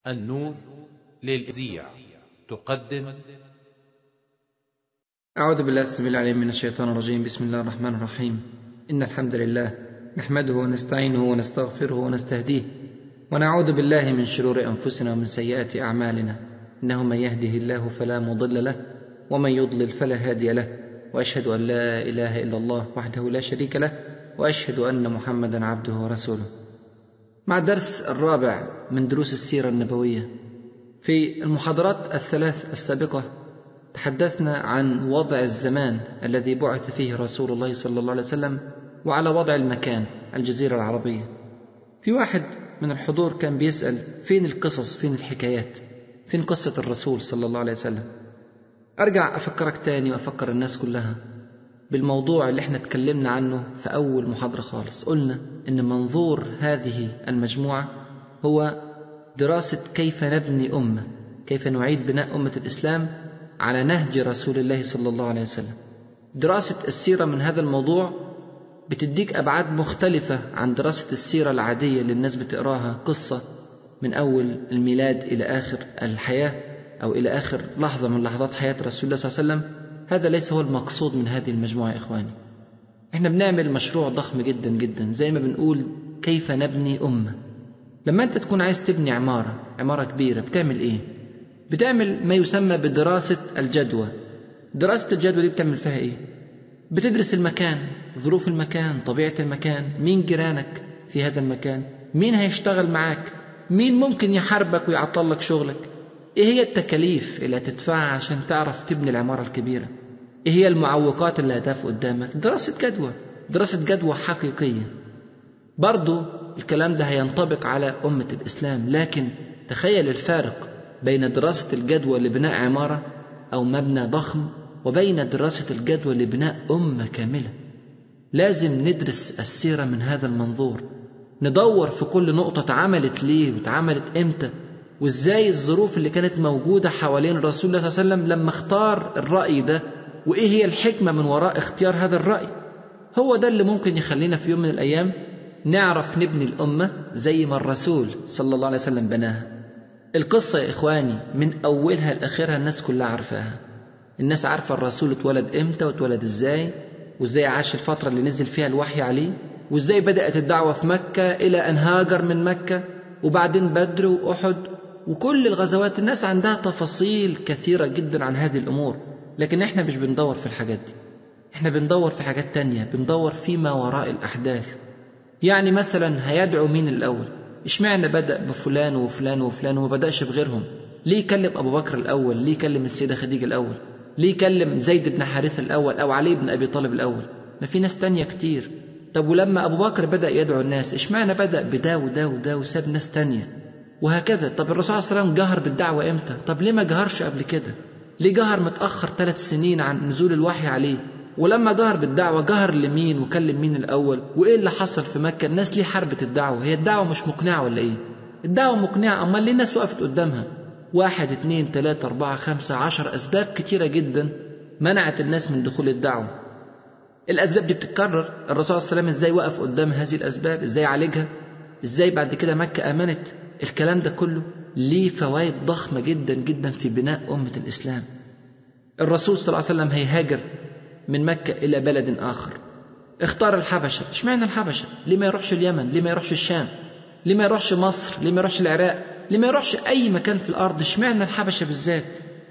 النور للإذيع تقدم أعوذ بالله السميع العليم من الشيطان الرجيم بسم الله الرحمن الرحيم إن الحمد لله نحمده ونستعينه ونستغفره ونستهديه ونعوذ بالله من شرور أنفسنا ومن سيئات أعمالنا إنه من يهده الله فلا مضل له ومن يضلل فلا هادي له وأشهد أن لا إله إلا الله وحده لا شريك له وأشهد أن محمدا عبده ورسوله مع الدرس الرابع من دروس السيرة النبوية في المحاضرات الثلاث السابقة تحدثنا عن وضع الزمان الذي بعث فيه رسول الله صلى الله عليه وسلم وعلى وضع المكان الجزيرة العربية في واحد من الحضور كان بيسأل فين القصص فين الحكايات فين قصة الرسول صلى الله عليه وسلم أرجع أفكرك تاني وأفكر الناس كلها بالموضوع اللي احنا اتكلمنا عنه في أول محاضرة خالص قلنا إن منظور هذه المجموعة هو دراسة كيف نبني أمة كيف نعيد بناء أمة الإسلام على نهج رسول الله صلى الله عليه وسلم دراسة السيرة من هذا الموضوع بتديك أبعاد مختلفة عن دراسة السيرة العادية اللي الناس بتقراها قصة من أول الميلاد إلى آخر الحياة أو إلى آخر لحظة من لحظات حياة رسول الله صلى الله عليه وسلم هذا ليس هو المقصود من هذه المجموعة يا إخواني احنا بنعمل مشروع ضخم جدا جدا زي ما بنقول كيف نبني أمة لما أنت تكون عايز تبني عمارة عمارة كبيرة بتعمل إيه؟ بتعمل ما يسمى بدراسة الجدوى دراسة الجدوى دي بتعمل فيها إيه؟ بتدرس المكان ظروف المكان طبيعة المكان مين جيرانك في هذا المكان مين هيشتغل معاك مين ممكن يحاربك ويعطل لك شغلك ايه هي التكاليف اللي هتدفعها عشان تعرف تبني العمارة الكبيرة ايه هي المعوقات اللي هتقف قدامك دراسة جدوى دراسة جدوى حقيقية برضو الكلام ده هينطبق على أمة الإسلام لكن تخيل الفارق بين دراسة الجدوى لبناء عمارة أو مبنى ضخم وبين دراسة الجدوى لبناء أمة كاملة لازم ندرس السيرة من هذا المنظور ندور في كل نقطة اتعملت ليه واتعملت امتى وازاي الظروف اللي كانت موجودة حوالين رسول الله صلى الله عليه وسلم لما اختار الرأي ده وايه هي الحكمة من وراء اختيار هذا الرأي هو ده اللي ممكن يخلينا في يوم من الأيام نعرف نبني الأمة زي ما الرسول صلى الله عليه وسلم بناها القصة يا إخواني من أولها لآخرها الناس كلها عارفاها الناس عارفة الرسول اتولد إمتى واتولد إزاي وإزاي عاش الفترة اللي نزل فيها الوحي عليه وإزاي بدأت الدعوة في مكة إلى أن هاجر من مكة وبعدين بدر وأحد وكل الغزوات الناس عندها تفاصيل كثيرة جدا عن هذه الأمور لكن احنا مش بندور في الحاجات دي احنا بندور في حاجات تانية بندور فيما وراء الأحداث يعني مثلا هيدعو مين الأول اشمعنى بدأ بفلان وفلان وفلان وما بدأش بغيرهم ليه يكلم أبو بكر الأول ليه يكلم السيدة خديجة الأول ليه يكلم زيد بن حارثة الأول أو علي بن أبي طالب الأول ما في ناس تانية كتير طب ولما أبو بكر بدأ يدعو الناس اشمعنى بدأ بدا ودا ودا وساب ناس تانية وهكذا طب الرسول صلى الله عليه وسلم جهر بالدعوة امتى طب ليه ما جهرش قبل كده ليه جهر متأخر ثلاث سنين عن نزول الوحي عليه ولما جهر بالدعوة جهر لمين وكلم مين الأول وإيه اللي حصل في مكة الناس ليه حاربت الدعوة هي الدعوة مش مقنعة ولا إيه الدعوة مقنعة أمال ليه الناس وقفت قدامها واحد اتنين تلاتة أربعة خمسة عشر أسباب كتيرة جدا منعت الناس من دخول الدعوة الأسباب دي بتتكرر الرسول صلى الله عليه وسلم إزاي وقف قدام هذه الأسباب إزاي عالجها إزاي بعد كده مكة آمنت الكلام ده كله ليه فوائد ضخمة جدا جدا في بناء أمة الإسلام الرسول صلى الله عليه وسلم هيهاجر من مكة إلى بلد آخر اختار الحبشة اشمعنى الحبشة ليه ما يروحش اليمن ليه ما يروحش الشام ليه ما يروحش مصر ليه ما يروحش العراق ليه ما يروحش أي مكان في الأرض اشمعنى الحبشة بالذات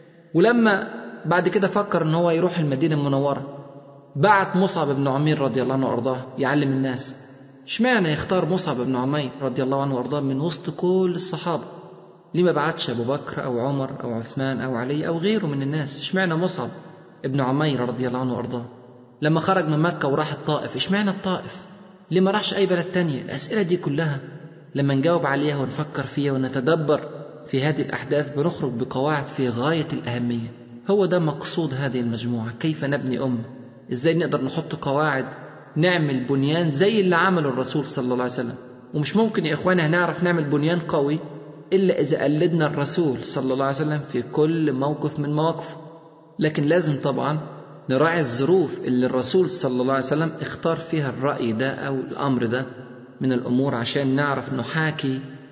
ولما بعد كده فكر ان هو يروح المدينة المنورة بعت مصعب بن عمير رضي الله عنه وارضاه يعلم الناس اشمعنى يختار مصعب بن عمير رضي الله عنه وارضاه من وسط كل الصحابة ليه ما بعتش ابو بكر او عمر او عثمان او علي او غيره من الناس اشمعنى مصعب ابن عمير رضي الله عنه وارضاه لما خرج من مكة وراح الطائف اشمعنى الطائف ليه ما راحش اي بلد تانية الاسئلة دي كلها لما نجاوب عليها ونفكر فيها ونتدبر في هذه الاحداث بنخرج بقواعد في غاية الاهمية هو ده مقصود هذه المجموعة كيف نبني أمة ازاي نقدر نحط قواعد نعمل بنيان زي اللي عمله الرسول صلى الله عليه وسلم ومش ممكن يا اخواني هنعرف نعمل بنيان قوي الا اذا قلدنا الرسول صلى الله عليه وسلم في كل موقف من مواقفه لكن لازم طبعا نراعي الظروف اللي الرسول صلى الله عليه وسلم اختار فيها الرأي ده أو الأمر ده من الأمور عشان نعرف نحاكي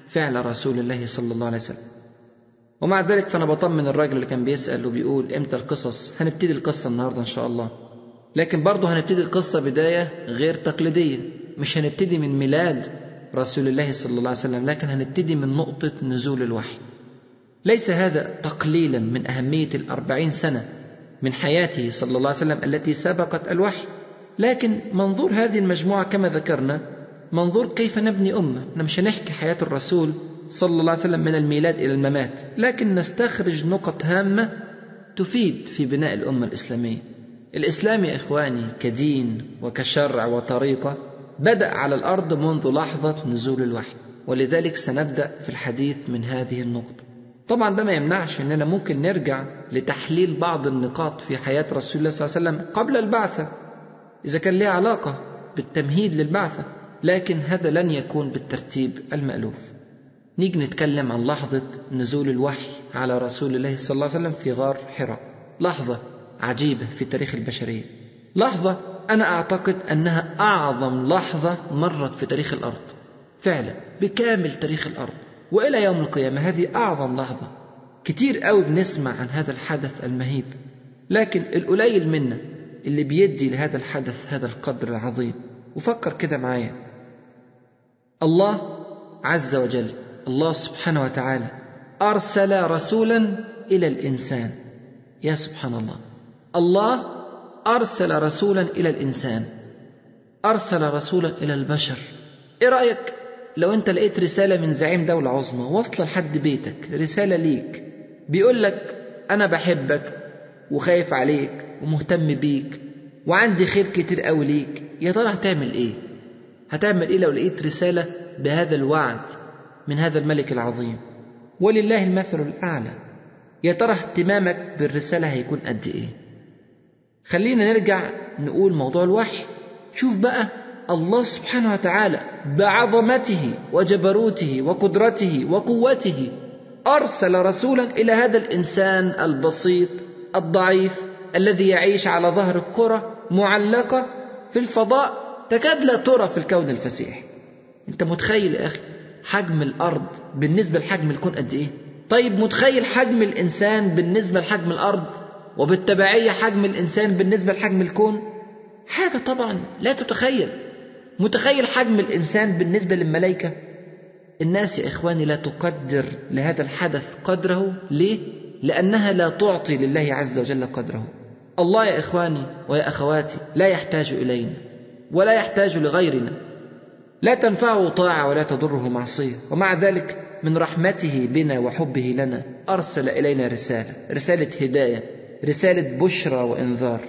فعل رسول الله صلى الله عليه وسلم ومع ذلك فأنا بطمن الراجل اللي كان بيسأل وبيقول إمتى القصص هنبتدي القصة النهاردة إن شاء الله لكن برضه هنبتدي القصة بداية غير تقليدية مش هنبتدي من ميلاد رسول الله صلى الله عليه وسلم لكن هنبتدي من نقطة نزول الوحي ليس هذا تقليلا من أهمية الأربعين سنة من حياته صلى الله عليه وسلم التي سبقت الوحي لكن منظور هذه المجموعة كما ذكرنا منظور كيف نبني أمة احنا مش هنحكي حياة الرسول صلى الله عليه وسلم من الميلاد إلى الممات لكن نستخرج نقط هامة تفيد في بناء الأمة الإسلامية الإسلام يا إخواني كدين وكشرع وطريقة بدأ على الأرض منذ لحظة نزول الوحي ولذلك سنبدأ في الحديث من هذه النقطة طبعا ده ما يمنعش اننا ممكن نرجع لتحليل بعض النقاط في حياة رسول الله صلى الله عليه وسلم قبل البعثة إذا كان لها علاقة بالتمهيد للبعثة لكن هذا لن يكون بالترتيب المألوف نيجي نتكلم عن لحظة نزول الوحي على رسول الله صلى الله عليه وسلم في غار حراء لحظة عجيبة في تاريخ البشرية لحظة أنا أعتقد أنها أعظم لحظة مرت في تاريخ الأرض فعلا بكامل تاريخ الأرض وإلى يوم القيامة هذه أعظم لحظة كتير قوي بنسمع عن هذا الحدث المهيب لكن القليل منا اللي بيدي لهذا الحدث هذا القدر العظيم وفكر كده معايا الله عز وجل الله سبحانه وتعالى أرسل رسولا إلى الإنسان يا سبحان الله الله أرسل رسولا إلى الإنسان أرسل رسولا إلى البشر إيه رأيك لو أنت لقيت رسالة من زعيم دولة عظمى واصلة لحد بيتك رسالة ليك بيقول لك أنا بحبك وخايف عليك ومهتم بيك وعندي خير كتير قوي ليك يا ترى هتعمل ايه هتعمل ايه لو لقيت رسالة بهذا الوعد من هذا الملك العظيم ولله المثل الأعلى يا ترى اهتمامك بالرسالة هيكون قد ايه خلينا نرجع نقول موضوع الوحي شوف بقى الله سبحانه وتعالى بعظمته وجبروته وقدرته وقوته أرسل رسولا إلى هذا الإنسان البسيط الضعيف الذي يعيش على ظهر الكرة معلقة في الفضاء تكاد لا ترى في الكون الفسيح انت متخيل يا اخي حجم الارض بالنسبة لحجم الكون قد ايه طيب متخيل حجم الانسان بالنسبة لحجم الارض وبالتبعية حجم الانسان بالنسبة لحجم الكون حاجة طبعا لا تتخيل متخيل حجم الانسان بالنسبة للملائكة الناس يا اخواني لا تقدر لهذا الحدث قدره ليه لانها لا تعطي لله عز وجل قدره الله يا اخواني ويا اخواتي لا يحتاج الينا ولا يحتاج لغيرنا لا تنفعه طاعه ولا تضره معصيه ومع ذلك من رحمته بنا وحبه لنا ارسل الينا رساله رساله هدايه رساله بشرى وانذار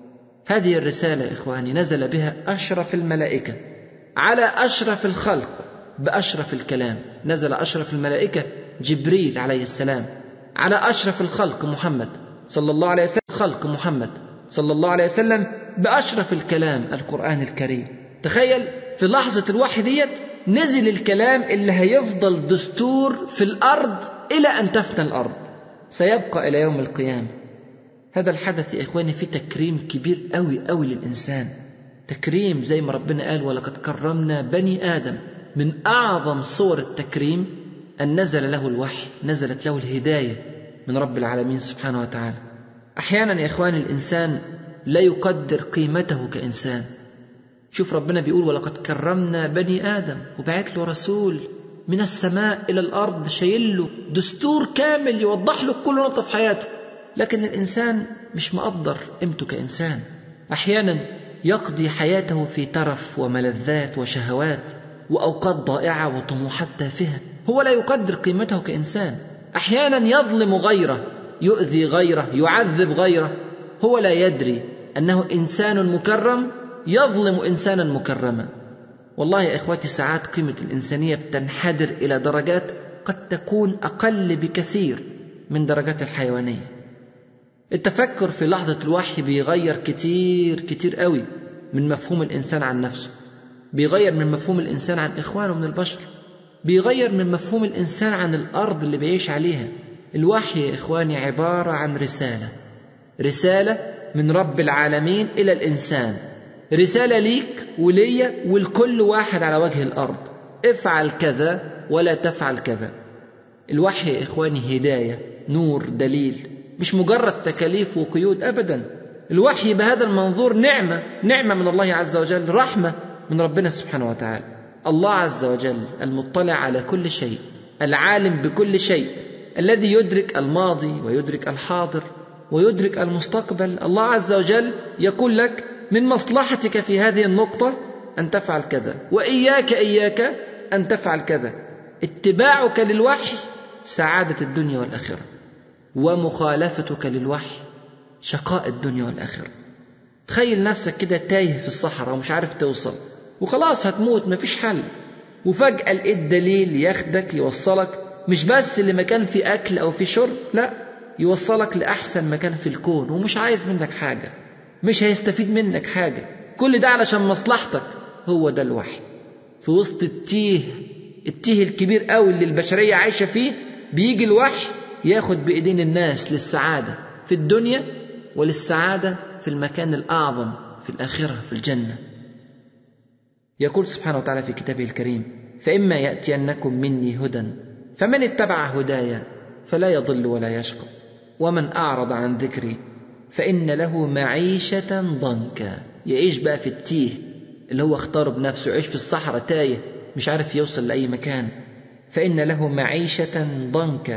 هذه الرساله يا اخواني نزل بها اشرف الملائكه على اشرف الخلق باشرف الكلام نزل اشرف الملائكه جبريل عليه السلام على اشرف الخلق محمد صلى الله عليه وسلم خلق محمد صلى الله عليه وسلم باشرف الكلام القران الكريم تخيل في لحظه الوحي ديت نزل الكلام اللي هيفضل دستور في الارض الى ان تفنى الارض سيبقى الى يوم القيامه هذا الحدث يا اخواني فيه تكريم كبير قوي قوي للانسان تكريم زي ما ربنا قال ولقد كرمنا بني ادم من اعظم صور التكريم ان نزل له الوحي نزلت له الهدايه من رب العالمين سبحانه وتعالى احيانا يا اخواني الانسان لا يقدر قيمته كانسان شوف ربنا بيقول ولقد كرمنا بني ادم وبعت له رسول من السماء الى الارض شايل له دستور كامل يوضح له كل نقطه في حياته لكن الانسان مش مقدر قيمته كانسان احيانا يقضي حياته في ترف وملذات وشهوات واوقات ضائعه وطموحات تافهه هو لا يقدر قيمته كانسان احيانا يظلم غيره يؤذي غيره يعذب غيره هو لا يدري انه انسان مكرم يظلم انسانا مكرما والله يا اخواتي ساعات قيمه الانسانيه بتنحدر الى درجات قد تكون اقل بكثير من درجات الحيوانيه التفكر في لحظه الوحي بيغير كتير كتير قوي من مفهوم الانسان عن نفسه بيغير من مفهوم الانسان عن اخوانه من البشر بيغير من مفهوم الانسان عن الارض اللي بيعيش عليها الوحي يا اخواني عباره عن رساله رساله من رب العالمين الى الانسان رساله ليك وليا ولكل واحد على وجه الارض افعل كذا ولا تفعل كذا الوحي يا إخواني هداية نور دليل مش مجرد تكاليف وقيود أبدا الوحي بهذا المنظور نعمة نعمة من الله عز وجل رحمة من ربنا سبحانه وتعالى الله عز وجل المطلع على كل شيء العالم بكل شيء الذي يدرك الماضي ويدرك الحاضر ويدرك المستقبل الله عز وجل يقول لك من مصلحتك في هذه النقطة أن تفعل كذا وإياك إياك أن تفعل كذا اتباعك للوحي سعادة الدنيا والآخرة ومخالفتك للوحي شقاء الدنيا والآخرة تخيل نفسك كده تايه في الصحراء ومش عارف توصل وخلاص هتموت مفيش حل وفجأة لقيت دليل ياخدك يوصلك مش بس لمكان فيه أكل أو فيه شرب لا يوصلك لأحسن مكان في الكون ومش عايز منك حاجة مش هيستفيد منك حاجة كل ده علشان مصلحتك هو ده الوحي في وسط التيه التيه الكبير قوي اللي البشرية عايشة فيه بيجي الوحي ياخد بإيدين الناس للسعادة في الدنيا وللسعادة في المكان الأعظم في الآخرة في الجنة يقول سبحانه وتعالى في كتابه الكريم فإما يأتينكم مني هدى فمن اتبع هدايا فلا يضل ولا يشقى ومن أعرض عن ذكري فإن له معيشة ضنكا يعيش بقى في التيه اللي هو اختاره بنفسه يعيش في الصحراء تايه مش عارف يوصل لأي مكان فإن له معيشة ضنكا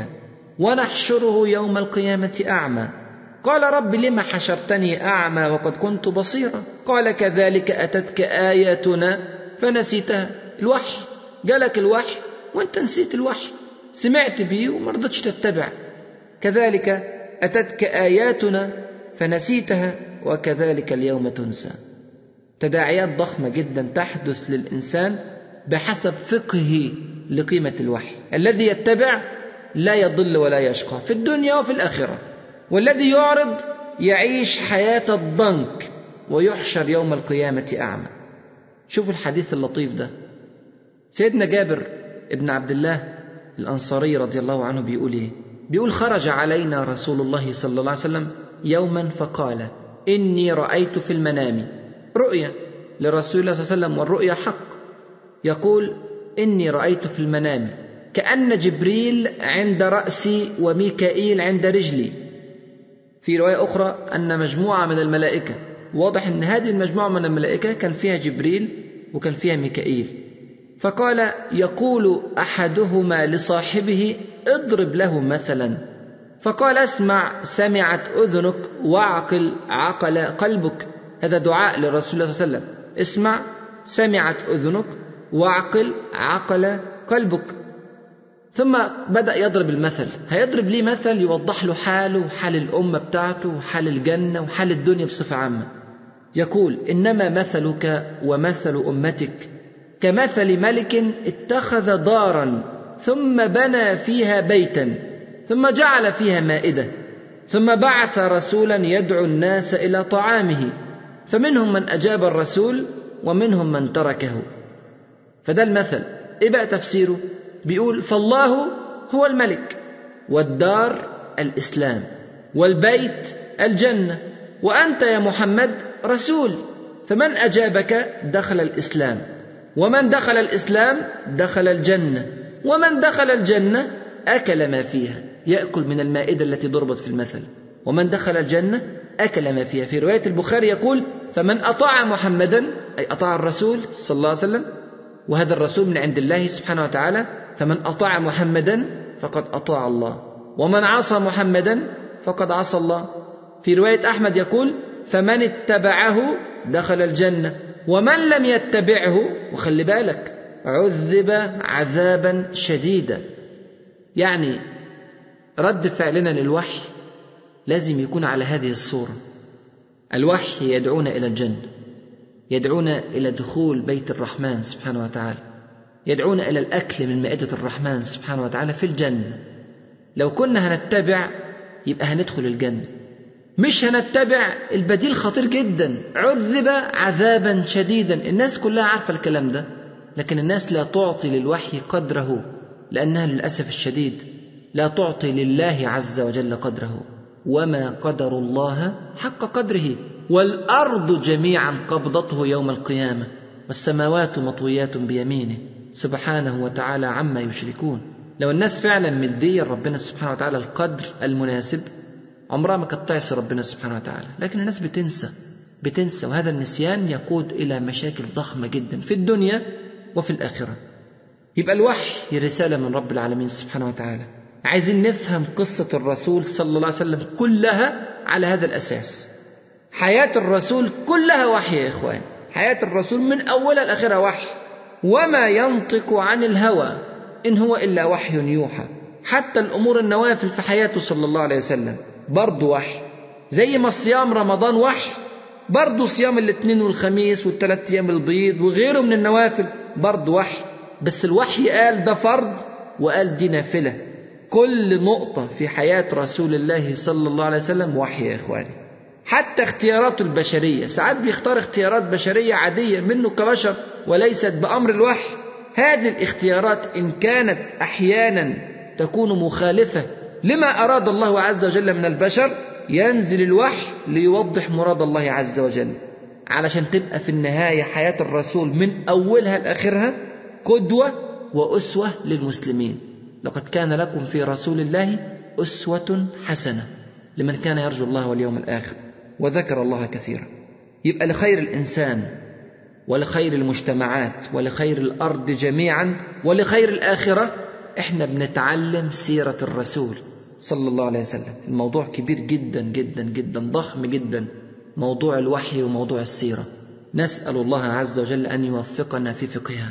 ونحشره يوم القيامة أعمى قال رب لم حشرتني أعمى وقد كنت بصيرا قال كذلك أتتك آياتنا فنسيتها الوحي جالك الوحي وانت نسيت الوحي سمعت بيه وما رضتش تتبع كذلك أتتك آياتنا فنسيتها وكذلك اليوم تنسى تداعيات ضخمة جدا تحدث للإنسان بحسب فقهه لقيمة الوحي الذي يتبع لا يضل ولا يشقى في الدنيا وفي الآخرة والذي يعرض يعيش حياة الضنك ويحشر يوم القيامة أعمى شوفوا الحديث اللطيف ده سيدنا جابر ابن عبد الله الأنصاري رضي الله عنه بيقول إيه بيقول خرج علينا رسول الله صلى الله عليه وسلم يوما فقال إني رأيت في المنام رؤيا لرسول الله صلى الله عليه وسلم والرؤيا حق يقول إني رأيت في المنام كأن جبريل عند رأسي وميكائيل عند رجلي في رواية أخرى أن مجموعة من الملائكة واضح أن هذه المجموعة من الملائكة كان فيها جبريل وكان فيها ميكائيل فقال يقول أحدهما لصاحبه اضرب له مثلا فقال اسمع سمعت أذنك واعقل عقل قلبك هذا دعاء للرسول الله صلى الله عليه وسلم اسمع سمعت أذنك واعقل عقل قلبك ثم بدأ يضرب المثل هيضرب ليه مثل يوضح له حاله وحال الأمة بتاعته وحال الجنة وحال الدنيا بصفة عامة يقول إنما مثلك ومثل أمتك كمثل ملك اتخذ دارا ثم بنى فيها بيتا ثم جعل فيها مائدة ثم بعث رسولا يدعو الناس إلى طعامه فمنهم من أجاب الرسول ومنهم من تركه فده المثل إيه بقى تفسيره بيقول فالله هو الملك والدار الإسلام والبيت الجنة وأنت يا محمد رسول فمن أجابك دخل الإسلام ومن دخل الإسلام دخل الجنة ومن دخل الجنة أكل ما فيها يأكل من المائدة التي ضربت في المثل ومن دخل الجنة أكل ما فيها في رواية البخاري يقول فمن أطاع محمدا أي أطاع الرسول صلى الله عليه وسلم وهذا الرسول من عند الله سبحانه وتعالى فمن أطاع محمدا فقد أطاع الله ومن عصى محمدا فقد عصى الله في رواية أحمد يقول فمن اتبعه دخل الجنة ومن لم يتبعه وخلي بالك عذب عذابا شديدا يعني رد فعلنا للوحي لازم يكون على هذه الصورة الوحي يدعونا إلى الجنة يدعونا إلى دخول بيت الرحمن سبحانه وتعالى يدعونا إلى الأكل من مائدة الرحمن سبحانه وتعالى في الجنة لو كنا هنتبع يبقى هندخل الجنة مش هنتبع البديل خطير جدا عذب عذابا شديدا الناس كلها عارفة الكلام ده لكن الناس لا تعطي للوحي قدره لأنها للأسف الشديد لا تعطي لله عز وجل قدره وما قدر الله حق قدره والأرض جميعا قبضته يوم القيامة والسماوات مطويات بيمينه سبحانه وتعالى عما يشركون لو الناس فعلا مدية ربنا سبحانه وتعالى القدر المناسب عمرها ما كانت تعصي ربنا سبحانه وتعالى لكن الناس بتنسى بتنسى وهذا النسيان يقود إلى مشاكل ضخمة جدا في الدنيا وفي الآخرة يبقى الوحي رسالة من رب العالمين سبحانه وتعالى عايزين نفهم قصة الرسول صلى الله عليه وسلم كلها على هذا الأساس حياة الرسول كلها وحي يا إخوان حياة الرسول من أولها لآخرها وحي وما ينطق عن الهوى إن هو إلا وحي يوحى حتى الأمور النوافل في حياته صلى الله عليه وسلم برضه وحي زي ما صيام رمضان وحي برضه صيام الاثنين والخميس والثلاث أيام البيض وغيره من النوافل برضه وحي بس الوحي قال ده فرض وقال دي نافلة كل نقطة في حياة رسول الله صلى الله عليه وسلم وحي يا إخواني حتى اختياراته البشرية ساعات بيختار اختيارات بشرية عادية منه كبشر وليست بأمر الوحي هذه الاختيارات إن كانت أحيانا تكون مخالفة لما أراد الله عز وجل من البشر ينزل الوحي ليوضح مراد الله عز وجل علشان تبقى في النهاية حياة الرسول من أولها لآخرها قدوة وأسوة للمسلمين لقد كان لكم في رسول الله أسوة حسنة لمن كان يرجو الله واليوم الآخر وذكر الله كثيرا يبقى لخير الإنسان ولخير المجتمعات ولخير الأرض جميعا ولخير الآخرة إحنا بنتعلم سيرة الرسول صلى الله عليه وسلم الموضوع كبير جدا جدا جدا ضخم جدا موضوع الوحي وموضوع السيرة نسأل الله عز وجل أن يوفقنا في فقهها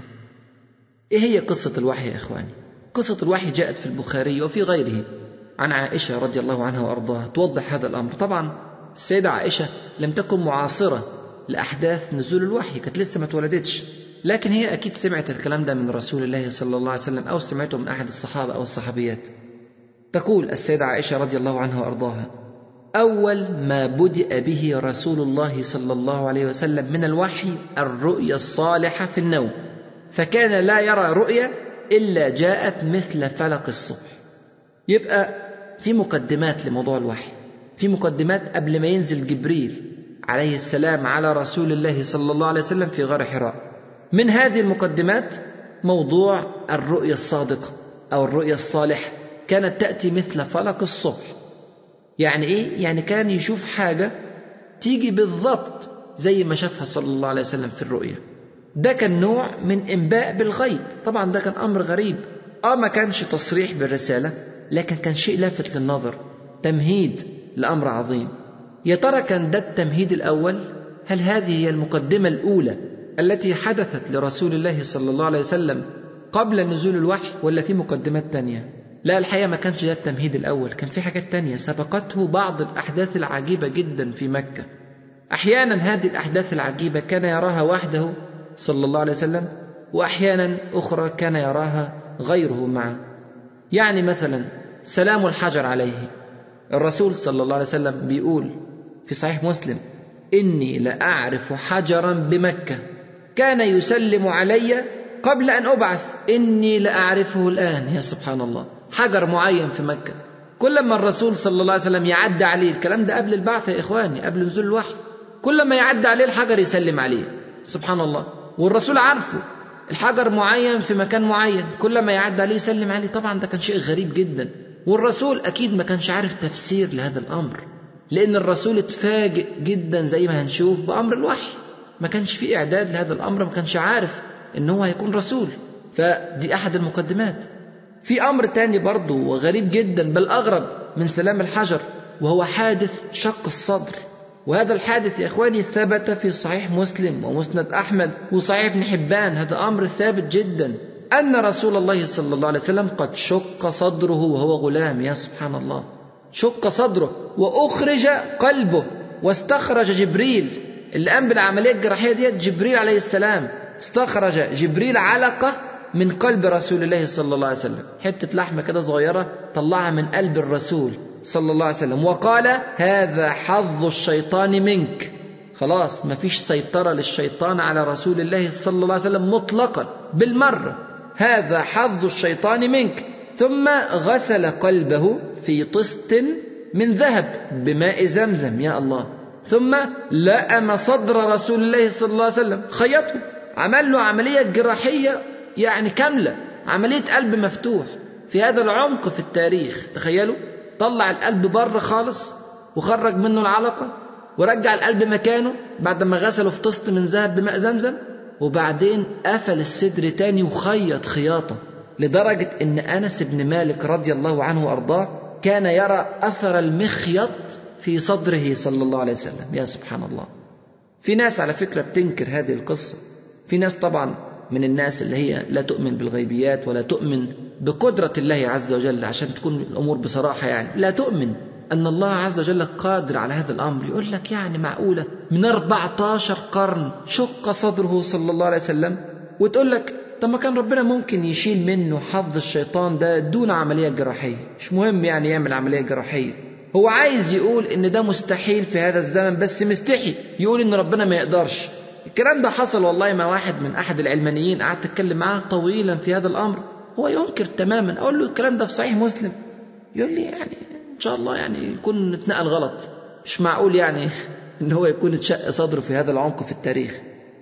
إيه هي قصة الوحي يا إخواني قصة الوحي جاءت في البخاري وفي غيره عن عائشة رضي الله عنها وأرضاها توضح هذا الأمر طبعا السيدة عائشة لم تكن معاصرة لأحداث نزول الوحي كانت لسه ما اتولدتش لكن هي أكيد سمعت الكلام ده من رسول الله صلى الله عليه وسلم أو سمعته من أحد الصحابة أو الصحابيات تقول السيدة عائشة رضي الله عنها وأرضاها أول ما بدأ به رسول الله صلى الله عليه وسلم من الوحي الرؤيا الصالحة في النوم فكان لا يرى رؤيا إلا جاءت مثل فلق الصبح يبقى في مقدمات لموضوع الوحي في مقدمات قبل ما ينزل جبريل عليه السلام على رسول الله صلى الله عليه وسلم في غار حراء من هذه المقدمات موضوع الرؤيا الصادقة أو الرؤيا الصالحة كانت تأتي مثل فلق الصبح يعني إيه؟ يعني كان يشوف حاجة تيجي بالضبط زي ما شافها صلى الله عليه وسلم في الرؤيا ده كان نوع من إنباء بالغيب طبعا ده كان أمر غريب آه ما كانش تصريح بالرسالة لكن كان شيء لافت للنظر تمهيد لأمر عظيم يا ترى كان ده التمهيد الأول هل هذه هي المقدمة الأولى التي حدثت لرسول الله صلى الله عليه وسلم قبل نزول الوحي ولا في مقدمات تانية لا الحقيقة ما كانش ده التمهيد الأول كان في حاجات تانية سبقته بعض الأحداث العجيبة جدا في مكة أحيانا هذه الأحداث العجيبة كان يراها وحده صلى الله عليه وسلم وأحيانا أخرى كان يراها غيره معه يعني مثلا سلام الحجر عليه الرسول صلى الله عليه وسلم بيقول في صحيح مسلم إني لأعرف حجرا بمكة كان يسلم علي قبل أن أبعث إني لأعرفه الآن يا سبحان الله حجر معين في مكة كل ما الرسول صلى الله عليه وسلم يعدى عليه الكلام ده قبل البعث يا إخواني قبل نزول الوحي كل ما يعدى عليه الحجر يسلم عليه سبحان الله والرسول عارفه الحجر معين في مكان معين كل ما يعدى عليه يسلم عليه طبعا ده كان شيء غريب جدا والرسول أكيد ما كانش عارف تفسير لهذا الأمر لأن الرسول اتفاجئ جدا زي ما هنشوف بأمر الوحي ما كانش في إعداد لهذا الأمر ما كانش عارف إن هو هيكون رسول فدي أحد المقدمات في أمر تاني برضه وغريب جدا بل أغرب من سلام الحجر وهو حادث شق الصدر وهذا الحادث يا إخواني ثبت في صحيح مسلم ومسند أحمد وصحيح ابن حبان هذا أمر ثابت جدا أن رسول الله صلى الله عليه وسلم قد شق صدره وهو غلام يا سبحان الله شق صدره وأخرج قلبه واستخرج جبريل اللي قام بالعملية الجراحية ديت جبريل عليه السلام استخرج جبريل علقة من قلب رسول الله صلى الله عليه وسلم حتة لحمة كده صغيرة طلعها من قلب الرسول صلى الله عليه وسلم وقال هذا حظ الشيطان منك خلاص ما فيش سيطرة للشيطان على رسول الله صلى الله عليه وسلم مطلقا بالمرة هذا حظ الشيطان منك ثم غسل قلبه في طست من ذهب بماء زمزم يا الله ثم لأم صدر رسول الله صلى الله عليه وسلم خيطه عمل له عملية جراحية يعني كاملة عملية قلب مفتوح في هذا العمق في التاريخ تخيلوا طلع القلب بره خالص وخرج منه العلقة ورجع القلب مكانه بعد ما غسله في طست من ذهب بماء زمزم وبعدين قفل الصدر تاني وخيط خياطة لدرجة إن أنس بن مالك رضي الله عنه وأرضاه كان يرى أثر المخيط في صدره صلى الله عليه وسلم يا سبحان الله في ناس على فكرة بتنكر هذه القصة في ناس طبعا من الناس اللي هي لا تؤمن بالغيبيات ولا تؤمن بقدرة الله عز وجل عشان تكون الأمور بصراحة يعني لا تؤمن أن الله عز وجل قادر على هذا الأمر يقول لك يعني معقولة من 14 قرن شق صدره صلى الله عليه وسلم وتقول لك طب ما كان ربنا ممكن يشيل منه حظ الشيطان ده دون عملية جراحية مش مهم يعني يعمل عملية جراحية هو عايز يقول ان ده مستحيل في هذا الزمن بس مستحي يقول ان ربنا ما يقدرش الكلام ده حصل والله مع واحد من احد العلمانيين قعدت اتكلم معاه طويلا في هذا الامر هو ينكر تماما اقول له الكلام ده في صحيح مسلم يقول لي يعني ان شاء الله يعني يكون اتنقل غلط مش معقول يعني ان هو يكون اتشق صدره في هذا العمق في التاريخ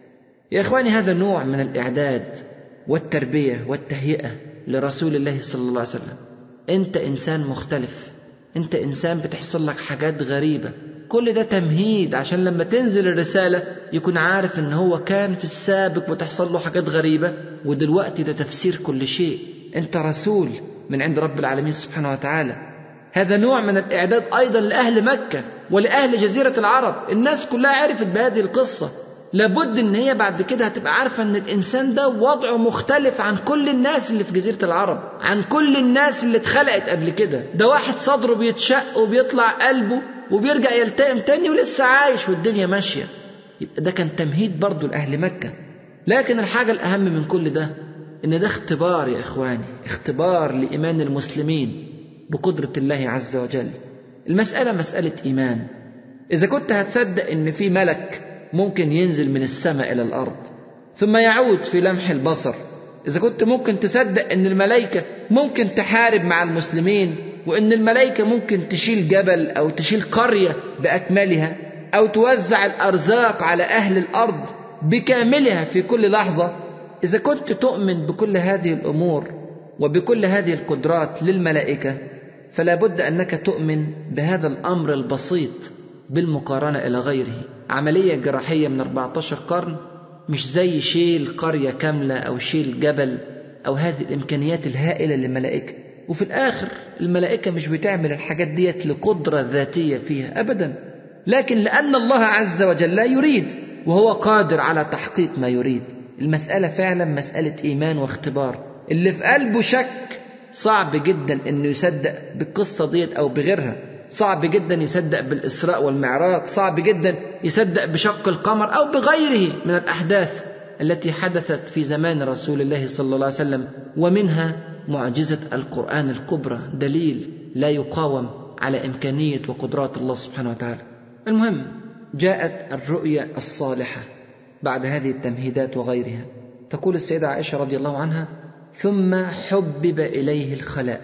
يا اخواني هذا نوع من الاعداد والتربيه والتهيئه لرسول الله صلى الله عليه وسلم انت انسان مختلف انت انسان بتحصل لك حاجات غريبه كل ده تمهيد عشان لما تنزل الرساله يكون عارف ان هو كان في السابق بتحصل له حاجات غريبه ودلوقتي ده تفسير كل شيء انت رسول من عند رب العالمين سبحانه وتعالى هذا نوع من الاعداد ايضا لاهل مكه ولاهل جزيره العرب الناس كلها عرفت بهذه القصه لابد ان هي بعد كده هتبقى عارفه ان الانسان ده وضعه مختلف عن كل الناس اللي في جزيره العرب عن كل الناس اللي اتخلقت قبل كده ده واحد صدره بيتشق وبيطلع قلبه وبيرجع يلتئم تاني ولسه عايش والدنيا ماشيه يبقى ده كان تمهيد برضه لاهل مكه لكن الحاجه الاهم من كل ده ان ده اختبار يا اخواني اختبار لايمان المسلمين بقدره الله عز وجل المساله مساله ايمان اذا كنت هتصدق ان في ملك ممكن ينزل من السماء إلى الأرض ثم يعود في لمح البصر إذا كنت ممكن تصدق أن الملائكة ممكن تحارب مع المسلمين وأن الملائكة ممكن تشيل جبل أو تشيل قرية بأكملها أو توزع الأرزاق على أهل الأرض بكاملها في كل لحظة إذا كنت تؤمن بكل هذه الأمور وبكل هذه القدرات للملائكة فلا بد أنك تؤمن بهذا الأمر البسيط بالمقارنة إلى غيره عملية جراحية من 14 قرن مش زي شيل قرية كاملة أو شيل جبل أو هذه الإمكانيات الهائلة للملائكة وفي الآخر الملائكة مش بتعمل الحاجات ديت لقدرة ذاتية فيها أبدا لكن لأن الله عز وجل لا يريد وهو قادر على تحقيق ما يريد المسألة فعلا مسألة إيمان واختبار اللي في قلبه شك صعب جدا انه يصدق بالقصة ديت او بغيرها صعب جدا يصدق بالإسراء والمعراج صعب جدا يصدق بشق القمر أو بغيره من الأحداث التي حدثت في زمان رسول الله صلى الله عليه وسلم ومنها معجزة القرآن الكبرى دليل لا يقاوم على إمكانية وقدرات الله سبحانه وتعالى المهم جاءت الرؤيا الصالحة بعد هذه التمهيدات وغيرها تقول السيدة عائشة رضي الله عنها ثم حبب إليه الخلاء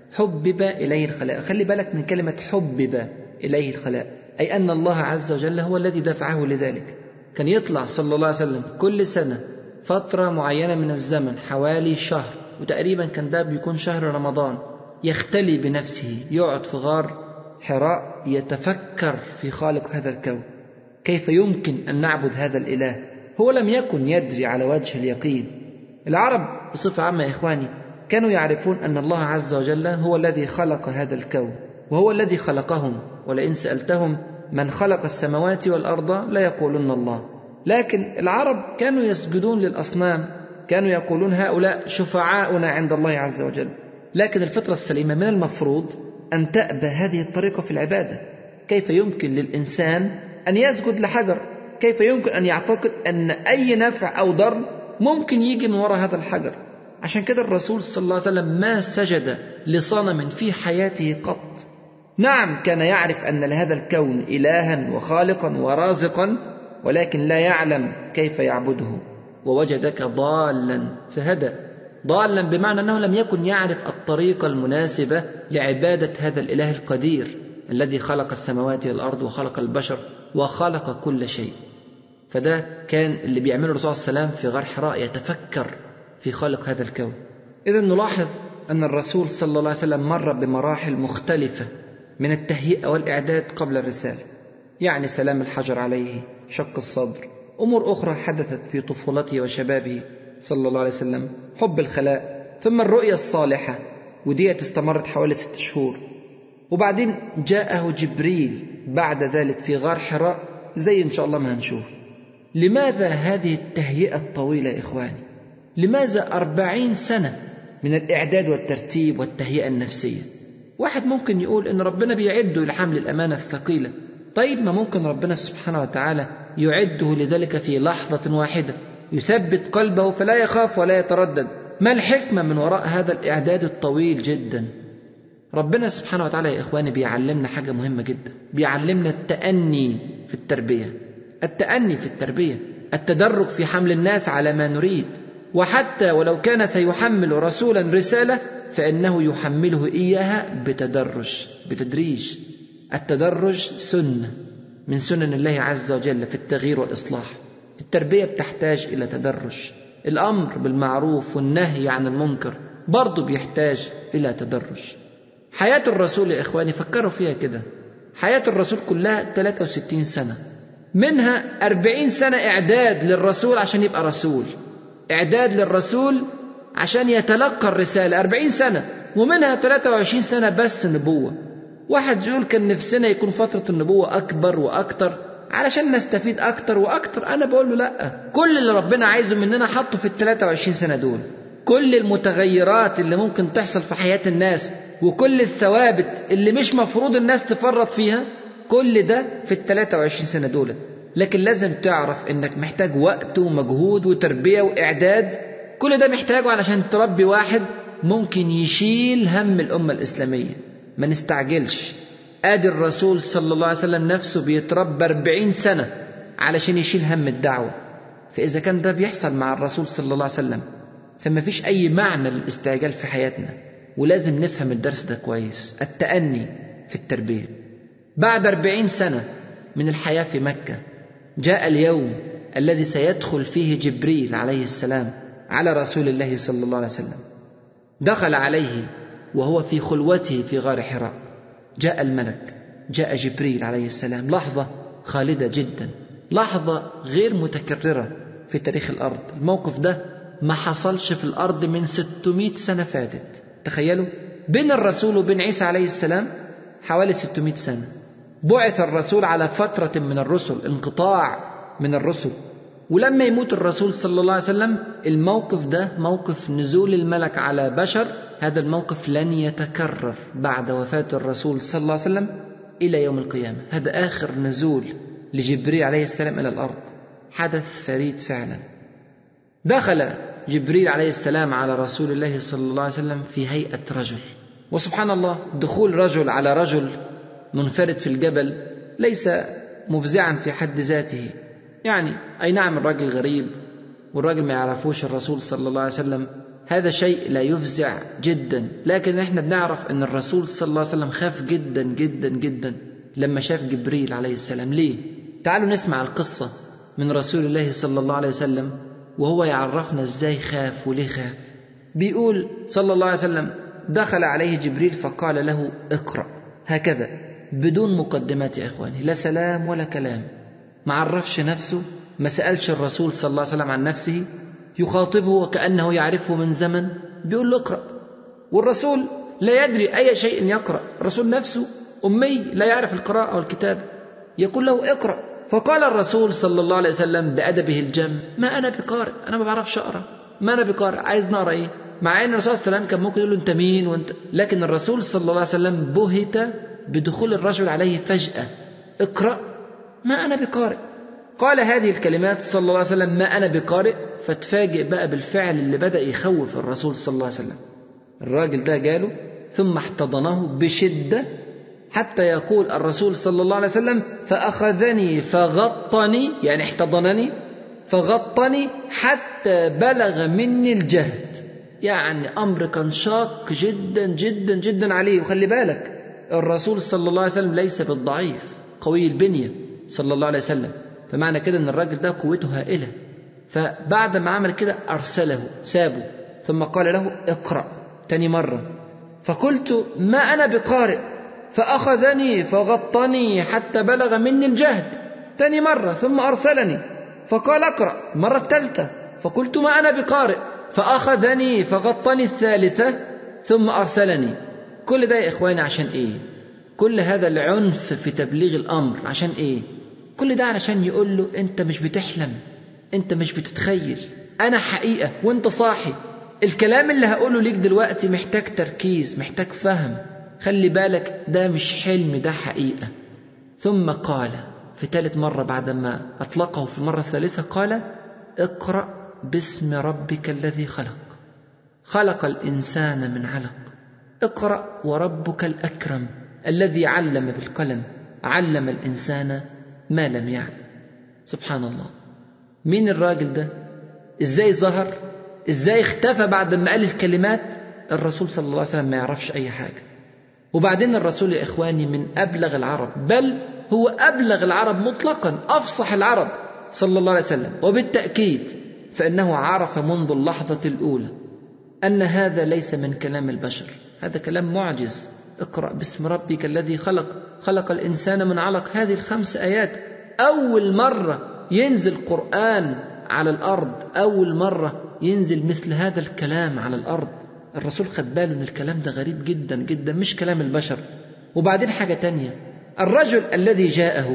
حبب إليه الخلاء خلي بالك من كلمة حبب إليه الخلاء أي أن الله عز وجل هو الذي دفعه لذلك كان يطلع صلى الله عليه وسلم كل سنة فترة معينة من الزمن حوالي شهر وتقريبا كان ده بيكون شهر رمضان يختلي بنفسه يقعد في غار حراء يتفكر في خالق هذا الكون كيف يمكن أن نعبد هذا الإله هو لم يكن يدري على وجه اليقين العرب بصفة عامة يا إخواني كانوا يعرفون أن الله عز وجل هو الذي خلق هذا الكون وهو الذي خلقهم ولئن سألتهم من خلق السماوات والأرض لا يقولون الله لكن العرب كانوا يسجدون للأصنام كانوا يقولون هؤلاء شفعاؤنا عند الله عز وجل لكن الفطرة السليمة من المفروض أن تأبى هذه الطريقة في العبادة كيف يمكن للإنسان أن يسجد لحجر كيف يمكن أن يعتقد أن أي نفع أو ضر ممكن يجي من وراء هذا الحجر عشان كده الرسول صلى الله عليه وسلم ما سجد لصنم في حياته قط نعم كان يعرف ان لهذا الكون الها وخالقا ورازقا ولكن لا يعلم كيف يعبده ووجدك ضالا فهدى ضالا بمعنى انه لم يكن يعرف الطريقه المناسبه لعباده هذا الاله القدير الذي خلق السماوات والارض وخلق البشر وخلق كل شيء فده كان اللي بيعمله الرسول صلى الله عليه وسلم في غار حراء يتفكر في خلق هذا الكون إذا نلاحظ أن الرسول صلى الله عليه وسلم مر بمراحل مختلفة من التهيئة والإعداد قبل الرسالة يعني سلام الحجر عليه شق الصدر أمور أخرى حدثت في طفولته وشبابه صلى الله عليه وسلم حب الخلاء ثم الرؤية الصالحة وديت استمرت حوالي ست شهور وبعدين جاءه جبريل بعد ذلك في غار حراء زي إن شاء الله ما هنشوف لماذا هذه التهيئة الطويلة يا إخواني لماذا أربعين سنة من الإعداد والترتيب والتهيئة النفسية واحد ممكن يقول إن ربنا بيعده لحمل الأمانة الثقيلة طيب ما ممكن ربنا سبحانه وتعالى يعده لذلك في لحظة واحدة يثبت قلبه فلا يخاف ولا يتردد ما الحكمة من وراء هذا الإعداد الطويل جدا ربنا سبحانه وتعالى يا إخواني بيعلمنا حاجة مهمة جدا بيعلمنا التأني في التربية التأني في التربية التدرج في حمل الناس على ما نريد وحتى ولو كان سيحمل رسولا رسالة فإنه يحمله إياها بتدرج بتدريج التدرج سنة من سنن الله عز وجل في التغيير والإصلاح التربية بتحتاج إلى تدرج الأمر بالمعروف والنهي عن المنكر برضه بيحتاج إلى تدرج حياة الرسول يا إخواني فكروا فيها كده حياة الرسول كلها 63 سنة منها 40 سنة إعداد للرسول عشان يبقى رسول إعداد للرسول عشان يتلقى الرسالة 40 سنة ومنها 23 سنة بس نبوة واحد يقول كان نفسنا يكون فترة النبوة أكبر وأكتر علشان نستفيد أكتر وأكتر أنا بقول له لأ كل اللي ربنا عايزه مننا حطه في ال 23 سنة دول كل المتغيرات اللي ممكن تحصل في حياة الناس وكل الثوابت اللي مش مفروض الناس تفرط فيها كل ده في ال 23 سنة دول لكن لازم تعرف انك محتاج وقت ومجهود وتربية واعداد كل ده محتاجه علشان تربي واحد ممكن يشيل هم الأمة الإسلامية ما نستعجلش ادي الرسول صلى الله عليه وسلم نفسه بيتربى 40 سنة علشان يشيل هم الدعوة فإذا كان ده بيحصل مع الرسول صلى الله عليه وسلم فما فيش أي معنى للاستعجال في حياتنا ولازم نفهم الدرس ده كويس التأني في التربية بعد أربعين سنة من الحياة في مكة جاء اليوم الذي سيدخل فيه جبريل عليه السلام على رسول الله صلى الله عليه وسلم دخل عليه وهو في خلوته في غار حراء جاء الملك جاء جبريل عليه السلام لحظة خالدة جدا لحظة غير متكررة في تاريخ الأرض الموقف ده ما حصلش في الأرض من 600 سنة فاتت تخيلوا بين الرسول وبين عيسى عليه السلام حوالي 600 سنة بعث الرسول على فترة من الرسل انقطاع من الرسل ولما يموت الرسول صلى الله عليه وسلم الموقف ده موقف نزول الملك على بشر هذا الموقف لن يتكرر بعد وفاة الرسول صلى الله عليه وسلم إلى يوم القيامة هذا آخر نزول لجبريل عليه السلام إلى الأرض حدث فريد فعلا دخل جبريل عليه السلام على رسول الله صلى الله عليه وسلم في هيئة رجل وسبحان الله دخول رجل على رجل منفرد في الجبل ليس مفزعا في حد ذاته يعني أي نعم الراجل غريب والراجل ما يعرفوش الرسول صلى الله عليه وسلم هذا شيء لا يفزع جدا لكن احنا بنعرف ان الرسول صلى الله عليه وسلم خاف جدا جدا جدا لما شاف جبريل عليه السلام ليه تعالوا نسمع القصة من رسول الله صلى الله عليه وسلم وهو يعرفنا ازاي خاف وليه خاف بيقول صلى الله عليه وسلم دخل عليه جبريل فقال له اقرأ هكذا بدون مقدمات يا اخواني لا سلام ولا كلام ما عرفش نفسه ما سألش الرسول صلى الله عليه وسلم عن نفسه يخاطبه وكأنه يعرفه من زمن بيقول له اقرأ والرسول لا يدري أي شيء يقرأ الرسول نفسه أمي لا يعرف القراءة والكتابة يقول له اقرأ فقال الرسول صلى الله عليه وسلم بأدبه الجم ما أنا بقارئ أنا ما بعرفش أقرأ ما أنا بقارئ عايز نقرأ إيه مع أن الرسول صلى الله عليه وسلم كان ممكن يقول له أنت مين وأنت لكن الرسول صلى الله عليه وسلم بهت بدخول الرجل عليه فجأة اقرأ ما أنا بقارئ قال هذه الكلمات صلى الله عليه وسلم ما أنا بقارئ فتفاجئ بقى بالفعل اللي بدأ يخوف الرسول صلى الله عليه وسلم الراجل ده جاله ثم احتضنه بشدة حتى يقول الرسول صلى الله عليه وسلم فأخذني فغطني يعني احتضنني فغطني حتى بلغ مني الجهد يعني أمر كان شاق جدا جدا جدا عليه وخلي بالك الرسول صلى الله عليه وسلم ليس بالضعيف قوي البنية صلى الله عليه وسلم فمعنى كده ان الراجل ده قوته هائله فبعد ما عمل كده أرسله سابه ثم قال له اقرأ تاني مرة فقلت ما أنا بقارئ فأخذني فغطني حتى بلغ مني الجهد تاني مرة ثم أرسلني فقال اقرأ المرة الثالثة فقلت ما أنا بقارئ فأخذني فغطني الثالثة ثم أرسلني كل ده يا إخواني عشان إيه كل هذا العنف في تبليغ الأمر عشان إيه كل ده علشان يقول له أنت مش بتحلم أنت مش بتتخيل أنا حقيقة وأنت صاحي الكلام اللي هقوله ليك دلوقتي محتاج تركيز محتاج فهم خلي بالك ده مش حلم ده حقيقة ثم قال في ثالث مرة بعدما أطلقه في المرة الثالثة قال اقرأ باسم ربك الذي خلق خلق الإنسان من علق اقرأ وربك الأكرم الذي علم بالقلم علم الإنسان ما لم يعلم سبحان الله مين الراجل ده ازاي ظهر ازاي اختفى بعد ما قال الكلمات الرسول صلى الله عليه وسلم ما يعرفش اي حاجه وبعدين الرسول يا اخواني من ابلغ العرب بل هو ابلغ العرب مطلقا افصح العرب صلى الله عليه وسلم وبالتاكيد فانه عرف منذ اللحظه الاولى ان هذا ليس من كلام البشر هذا كلام معجز اقرا باسم ربك الذي خلق خلق الانسان من علق هذه الخمس ايات اول مره ينزل قران على الارض اول مره ينزل مثل هذا الكلام على الارض الرسول خد باله ان الكلام ده غريب جدا جدا مش كلام البشر وبعدين حاجه تانية الرجل الذي جاءه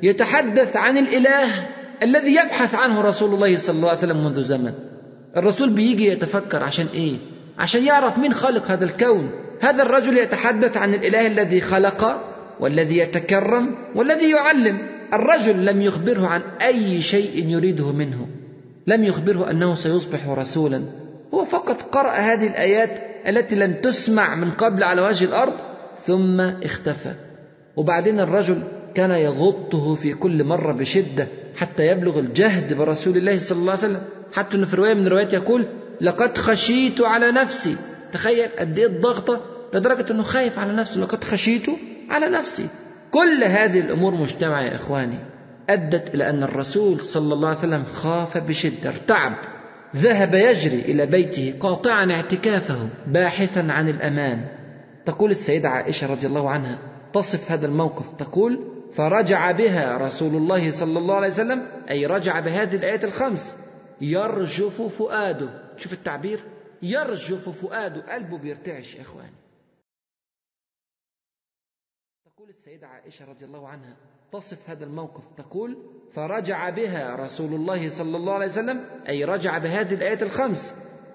يتحدث عن الاله الذي يبحث عنه رسول الله صلى الله عليه وسلم منذ زمن الرسول بيجي يتفكر عشان ايه عشان يعرف مين خالق هذا الكون هذا الرجل يتحدث عن الاله الذي خلق والذي يتكرم والذي يعلم الرجل لم يخبره عن اي شيء يريده منه لم يخبره انه سيصبح رسولا هو فقط قرأ هذه الآيات التي لم تسمع من قبل على وجه الأرض ثم اختفى وبعدين الرجل كان يغطه في كل مرة بشدة حتى يبلغ الجهد برسول الله صلى الله عليه وسلم حتى أنه في رواية من الروايات يقول لقد خشيت على نفسي تخيل قد إيه الضغطة لدرجة أنه خايف على نفسه لقد خشيت على نفسي كل هذه الأمور مجتمعة يا إخواني أدت إلى أن الرسول صلى الله عليه وسلم خاف بشدة ارتعب ذهب يجري الى بيته قاطعا اعتكافه باحثا عن الامان تقول السيده عائشه رضي الله عنها تصف هذا الموقف تقول فرجع بها رسول الله صلى الله عليه وسلم اي رجع بهذه الايات الخمس يرجف فؤاده شوف التعبير يرجف فؤاده قلبه بيرتعش يا اخواني تقول السيده عائشه رضي الله عنها تصف هذا الموقف تقول فرجع بها رسول الله صلى الله عليه وسلم أي رجع بهذه الآيات الخمس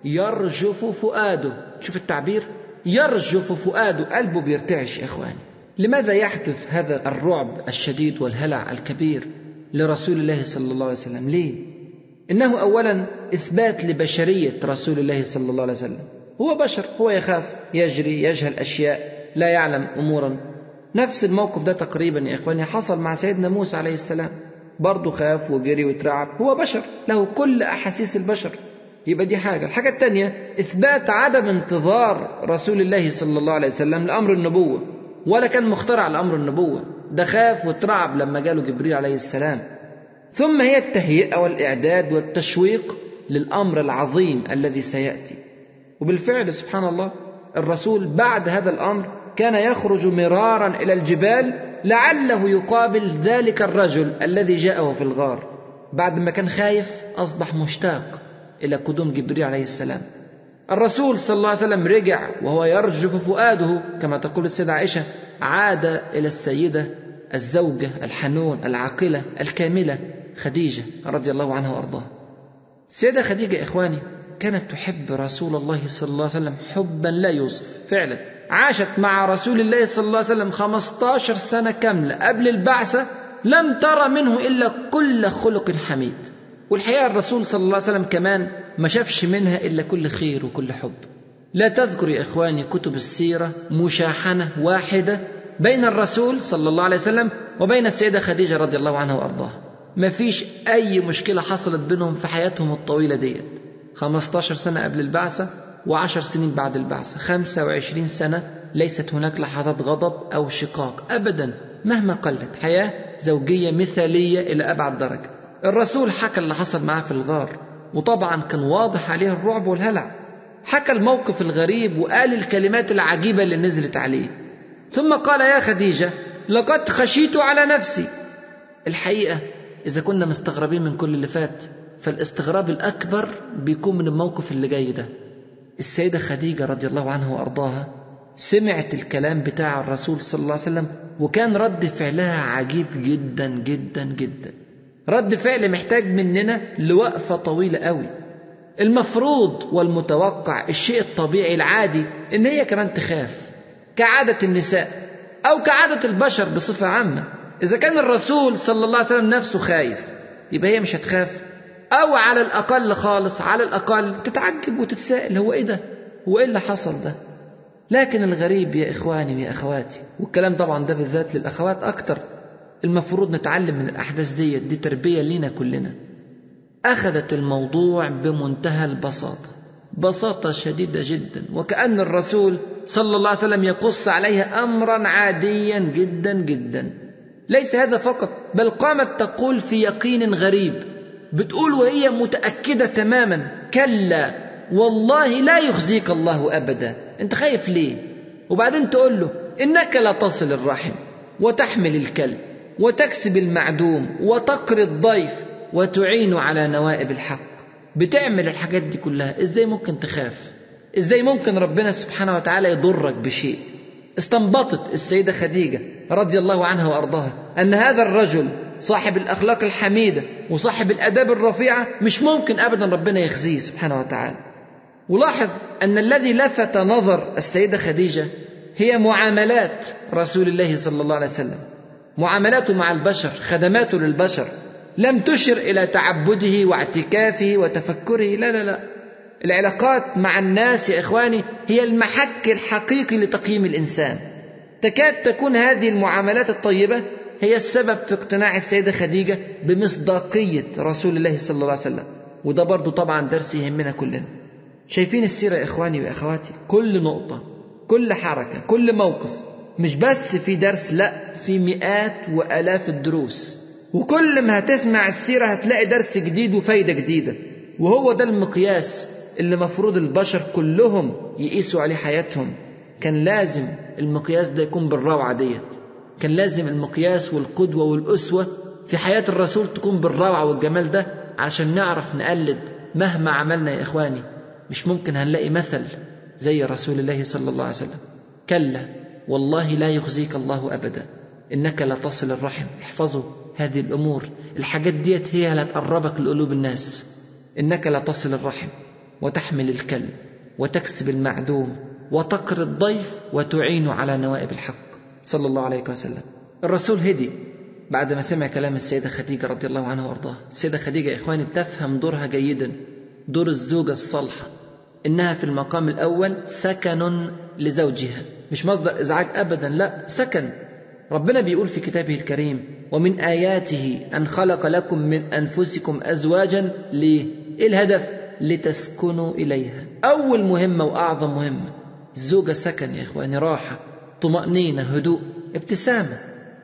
يرجف فؤاده شوف التعبير يرجف فؤاده قلبه بيرتعش يا إخواني لماذا يحدث هذا الرعب الشديد والهلع الكبير لرسول الله صلى الله عليه وسلم ليه إنه أولا إثبات لبشرية رسول الله صلى الله عليه وسلم هو بشر هو يخاف يجري يجهل أشياء لا يعلم أمورا نفس الموقف ده تقريبا يا إخواني حصل مع سيدنا موسى عليه السلام برضه خاف وجري واترعب هو بشر له كل أحاسيس البشر يبقى دي حاجة الحاجة الثانية إثبات عدم انتظار رسول الله صلى الله عليه وسلم لأمر النبوة ولا كان مخترع لأمر النبوة ده خاف واترعب لما جاله جبريل عليه السلام ثم هي التهيئة والإعداد والتشويق للأمر العظيم الذي سيأتي وبالفعل سبحان الله الرسول بعد هذا الأمر كان يخرج مرارا إلى الجبال لعله يقابل ذلك الرجل الذي جاءه في الغار بعد ما كان خايف أصبح مشتاق إلى قدوم جبريل عليه السلام الرسول صلى الله عليه وسلم رجع وهو يرجف فؤاده كما تقول السيدة عائشة عاد إلى السيدة الزوجة الحنون العاقلة الكاملة خديجة رضي الله عنها وأرضاها السيدة خديجة إخواني كانت تحب رسول الله صلى الله عليه وسلم حبا لا يوصف فعلا عاشت مع رسول الله صلى الله عليه وسلم 15 سنة كاملة قبل البعثة لم ترى منه إلا كل خلق حميد والحقيقة الرسول صلى الله عليه وسلم كمان ما شافش منها إلا كل خير وكل حب لا تذكر يا إخواني كتب السيرة مشاحنة واحدة بين الرسول صلى الله عليه وسلم وبين السيدة خديجة رضي الله عنها وأرضاها ما فيش أي مشكلة حصلت بينهم في حياتهم الطويلة ديت 15 سنة قبل البعثة وعشر سنين بعد البعثة 25 سنة ليست هناك لحظات غضب أو شقاق أبدا مهما قلت حياة زوجية مثالية إلى أبعد درجة الرسول حكى اللي حصل معاه في الغار وطبعا كان واضح عليه الرعب والهلع حكى الموقف الغريب وقال الكلمات العجيبة اللي نزلت عليه ثم قال يا خديجة لقد خشيت على نفسي الحقيقة إذا كنا مستغربين من كل اللي فات فالاستغراب الأكبر بيكون من الموقف اللي جاي ده السيدة خديجة رضي الله عنها وأرضاها سمعت الكلام بتاع الرسول صلى الله عليه وسلم وكان رد فعلها عجيب جدا جدا جدا رد فعل محتاج مننا لوقفة طويلة قوي المفروض والمتوقع الشيء الطبيعي العادي ان هي كمان تخاف كعادة النساء او كعادة البشر بصفة عامة اذا كان الرسول صلى الله عليه وسلم نفسه خايف يبقى هي مش هتخاف او على الاقل خالص على الاقل تتعجب وتتساءل هو ايه ده هو ايه اللي حصل ده لكن الغريب يا اخواني ويا اخواتي والكلام طبعا ده بالذات للاخوات اكتر المفروض نتعلم من الاحداث ديت دي تربيه لينا كلنا اخذت الموضوع بمنتهى البساطه بساطه شديده جدا وكان الرسول صلى الله عليه وسلم يقص عليها امرا عاديا جدا جدا ليس هذا فقط بل قامت تقول في يقين غريب بتقول وهي متاكده تماما كلا والله لا يخزيك الله ابدا انت خايف ليه وبعدين تقول له انك لا تصل الرحم وتحمل الكلب وتكسب المعدوم وتقري الضيف وتعين على نوائب الحق بتعمل الحاجات دي كلها ازاي ممكن تخاف ازاي ممكن ربنا سبحانه وتعالى يضرك بشيء استنبطت السيدة خديجة رضي الله عنها وأرضاها أن هذا الرجل صاحب الأخلاق الحميدة وصاحب الأداب الرفيعة مش ممكن أبدا ربنا يخزيه سبحانه وتعالى ولاحظ أن الذي لفت نظر السيدة خديجة هي معاملات رسول الله صلى الله عليه وسلم معاملاته مع البشر خدماته للبشر لم تشر إلى تعبده واعتكافه وتفكره لا لا لا العلاقات مع الناس يا إخواني هي المحك الحقيقي لتقييم الإنسان تكاد تكون هذه المعاملات الطيبة هي السبب في اقتناع السيدة خديجة بمصداقية رسول الله صلى الله عليه وسلم وده برضو طبعا درس يهمنا كلنا شايفين السيرة يا إخواني وأخواتي كل نقطة كل حركة كل موقف مش بس في درس لا في مئات وآلاف الدروس وكل ما هتسمع السيرة هتلاقي درس جديد وفايدة جديدة وهو ده المقياس اللي مفروض البشر كلهم يقيسوا عليه حياتهم كان لازم المقياس ده يكون بالروعة ديت كان لازم المقياس والقدوة والأسوة في حياة الرسول تكون بالروعة والجمال ده علشان نعرف نقلد مهما عملنا يا إخواني مش ممكن هنلاقي مثل زي رسول الله صلى الله عليه وسلم كلا والله لا يخزيك الله أبدا إنك لا تصل الرحم احفظوا هذه الأمور الحاجات ديت هي اللي تقربك لقلوب الناس إنك لا تصل الرحم وتحمل الكلب وتكسب المعدوم وتقر الضيف وتعين على نوائب الحق صلى الله عليه وسلم الرسول هدي بعد ما سمع كلام السيدة خديجة رضي الله عنها وارضاها السيدة خديجة يا إخواني بتفهم دورها جيدا دور الزوجة الصالحة إنها في المقام الأول سكن لزوجها مش مصدر إزعاج أبدا لا سكن ربنا بيقول في كتابه الكريم ومن آياته أن خلق لكم من أنفسكم أزواجا ليه؟ إيه الهدف؟ لتسكنوا إليها أول مهمة وأعظم مهمة الزوجة سكن يا إخواني راحة طمأنينة هدوء ابتسامة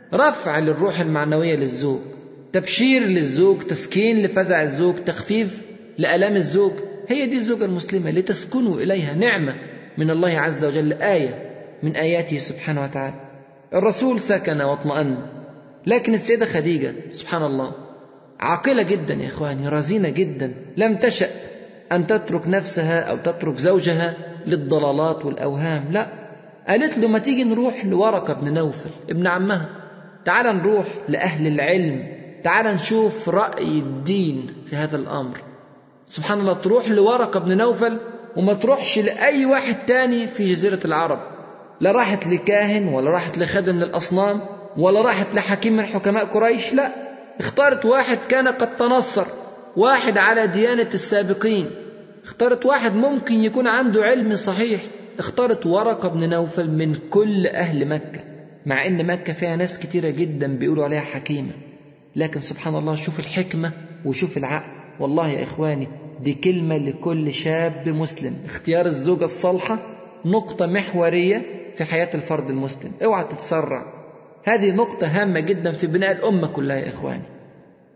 رفع للروح المعنوية للزوج تبشير للزوج تسكين لفزع الزوج تخفيف لآلام الزوج هي دي الزوجة المسلمة لتسكنوا إليها نعمة من الله عز وجل آية من آياته سبحانه وتعالى الرسول سكن واطمأن لكن السيدة خديجة سبحان الله عاقلة جدا يا إخواني رزينة جدا لم تشأ أن تترك نفسها أو تترك زوجها للضلالات والأوهام لا قالت له ما تيجي نروح لورقة بن نوفل ابن عمها تعال نروح لأهل العلم تعال نشوف رأي الدين في هذا الأمر سبحان الله تروح لورقة بن نوفل وما تروحش لأي واحد تاني في جزيرة العرب لا راحت لكاهن ولا راحت لخادم للأصنام ولا راحت لحكيم من حكماء قريش لا اختارت واحد كان قد تنصر واحد على ديانة السابقين اختارت واحد ممكن يكون عنده علم صحيح اختارت ورقة بن نوفل من كل أهل مكة مع إن مكة فيها ناس كتيرة جدا بيقولوا عليها حكيمة لكن سبحان الله شوف الحكمة وشوف العقل والله يا إخواني دي كلمة لكل شاب مسلم اختيار الزوجة الصالحة نقطة محورية في حياة الفرد المسلم اوعى تتسرع هذه نقطة هامة جدا في بناء الأمة كلها يا إخواني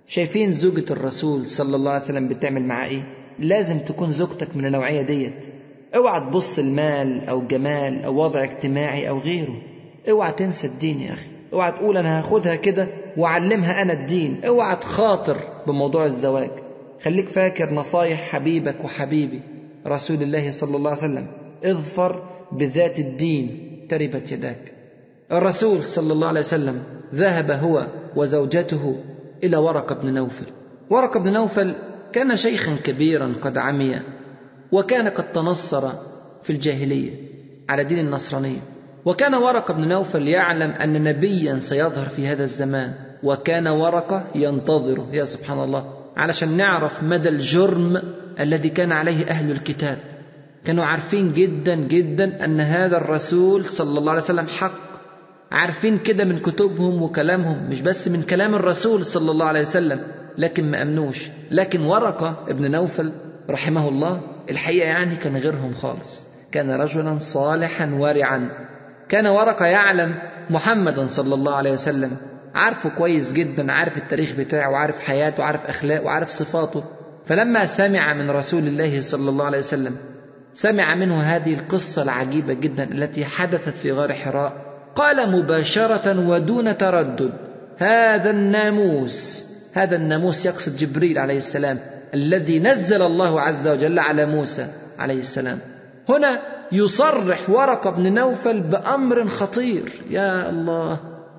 شايفين زوجة الرسول صلى الله عليه وسلم بتعمل معاه ايه لازم تكون زوجتك من النوعية ديت اوعى تبص المال او جمال او وضع اجتماعي او غيره اوعى تنسى الدين يا اخي اوعى تقول انا هاخدها كده واعلمها انا الدين اوعى تخاطر بموضوع الزواج خليك فاكر نصايح حبيبك وحبيبي رسول الله صلى الله عليه وسلم اظفر بذات الدين تربت يداك الرسول صلى الله عليه وسلم ذهب هو وزوجته الى ورقه بن نوفل ورقه بن نوفل كان شيخا كبيرا قد عمي وكان قد تنصر في الجاهليه على دين النصرانيه وكان ورقه بن نوفل يعلم ان نبيا سيظهر في هذا الزمان وكان ورقه ينتظره يا سبحان الله علشان نعرف مدى الجرم الذي كان عليه اهل الكتاب كانوا عارفين جدا جدا ان هذا الرسول صلى الله عليه وسلم حق عارفين كده من كتبهم وكلامهم مش بس من كلام الرسول صلى الله عليه وسلم لكن ما امنوش لكن ورقه ابن نوفل رحمه الله الحقيقه يعني كان غيرهم خالص كان رجلا صالحا ورعا كان ورقه يعلم محمدا صلى الله عليه وسلم عارفه كويس جدا عارف التاريخ بتاعه وعارف حياته وعارف اخلاقه وعارف صفاته فلما سمع من رسول الله صلى الله عليه وسلم سمع منه هذه القصه العجيبه جدا التي حدثت في غار حراء قال مباشره ودون تردد هذا الناموس هذا الناموس يقصد جبريل عليه السلام الذي نزل الله عز وجل على موسى عليه السلام هنا يصرح ورقه بن نوفل بامر خطير يا الله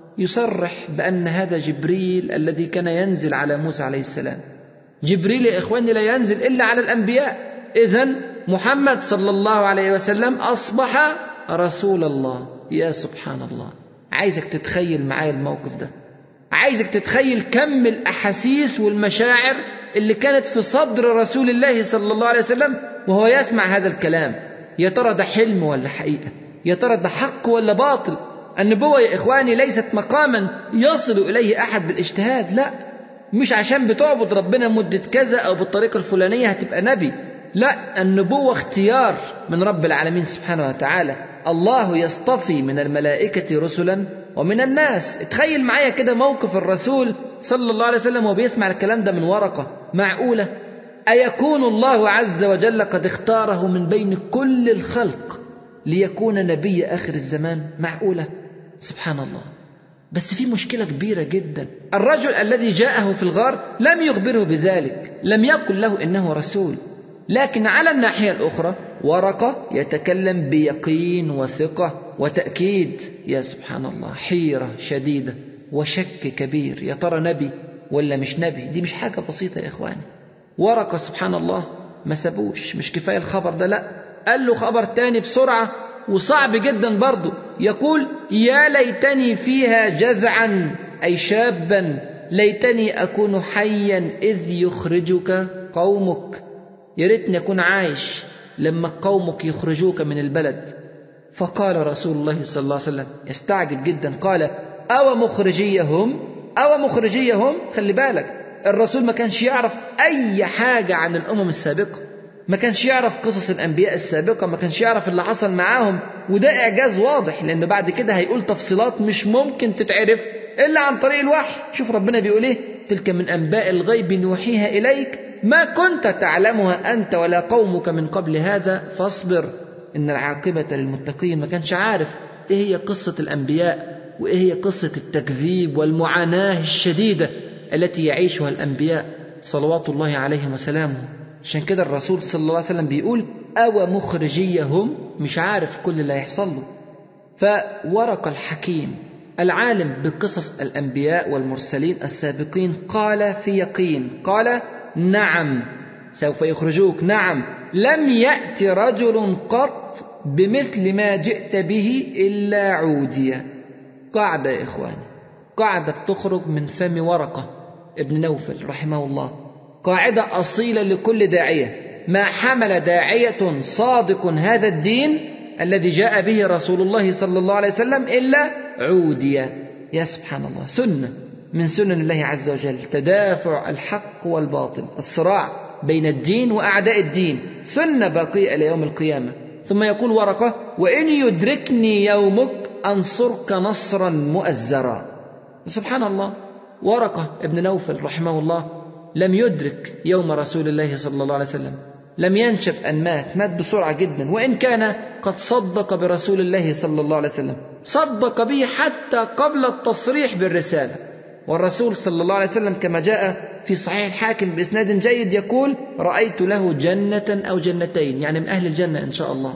يصرح بان هذا جبريل الذي كان ينزل على موسى عليه السلام جبريل يا اخواني لا ينزل الا على الانبياء اذا محمد صلى الله عليه وسلم اصبح رسول الله يا سبحان الله عايزك تتخيل معايا الموقف ده عايزك تتخيل كم الاحاسيس والمشاعر اللي كانت في صدر رسول الله صلى الله عليه وسلم وهو يسمع هذا الكلام يا ترى ده حلم ولا حقيقه يا ترى ده حق ولا باطل النبوه يا اخواني ليست مقاما يصل اليه احد بالاجتهاد لا مش عشان بتعبد ربنا مده كذا او بالطريقه الفلانيه هتبقى نبي لا النبوه اختيار من رب العالمين سبحانه وتعالى الله يصطفي من الملائكه رسلا ومن الناس تخيل معايا كده موقف الرسول صلى الله عليه وسلم وهو بيسمع الكلام ده من ورقه معقوله ايكون الله عز وجل قد اختاره من بين كل الخلق ليكون نبي اخر الزمان معقوله سبحان الله بس في مشكله كبيره جدا الرجل الذي جاءه في الغار لم يخبره بذلك لم يقل له انه رسول لكن على الناحيه الاخرى ورقه يتكلم بيقين وثقه وتاكيد يا سبحان الله حيره شديده وشك كبير يا ترى نبي ولا مش نبي دي مش حاجه بسيطه يا اخواني ورقه سبحان الله ما سابوش مش كفايه الخبر ده لا قال له خبر تاني بسرعه وصعب جدا برضه يقول يا ليتني فيها جذعا اي شابا ليتني اكون حيا اذ يخرجك قومك يا ريتني اكون عايش لما قومك يخرجوك من البلد فقال رسول الله صلى الله عليه وسلم يستعجب جدا قال او مخرجيهم او مخرجيهم خلي بالك الرسول ما كانش يعرف اي حاجه عن الامم السابقه ما كانش يعرف قصص الانبياء السابقه ما كانش يعرف اللي حصل معاهم وده اعجاز واضح لانه بعد كده هيقول تفصيلات مش ممكن تتعرف الا عن طريق الوحي شوف ربنا بيقول ايه تلك من انباء الغيب نوحيها اليك ما كنت تعلمها انت ولا قومك من قبل هذا فاصبر ان العاقبه للمتقين ما كانش عارف ايه هي قصه الانبياء وايه هي قصه التكذيب والمعاناه الشديده التي يعيشها الانبياء صلوات الله عليهم وسلامه عشان كده الرسول صلى الله عليه وسلم بيقول أو مخرجيهم مش عارف كل اللي هيحصل له فورق الحكيم العالم بقصص الأنبياء والمرسلين السابقين قال في يقين قال نعم سوف يخرجوك نعم لم يأت رجل قط بمثل ما جئت به إلا عودية قاعدة يا إخواني قاعدة بتخرج من فم ورقة ابن نوفل رحمه الله قاعدة أصيلة لكل داعية ما حمل داعية صادق هذا الدين الذي جاء به رسول الله صلى الله عليه وسلم إلا عودية يا سبحان الله سنة من سنن الله عز وجل تدافع الحق والباطل الصراع بين الدين وأعداء الدين سنة باقية إلى يوم القيامة ثم يقول ورقة وإن يدركني يومك أنصرك نصرا مؤزرا سبحان الله ورقة ابن نوفل رحمه الله لم يدرك يوم رسول الله صلى الله عليه وسلم لم ينشب أن مات مات بسرعة جدا وإن كان قد صدق برسول الله صلى الله عليه وسلم صدق به حتى قبل التصريح بالرسالة والرسول صلى الله عليه وسلم كما جاء في صحيح الحاكم بإسناد جيد يقول رأيت له جنة أو جنتين يعني من أهل الجنة إن شاء الله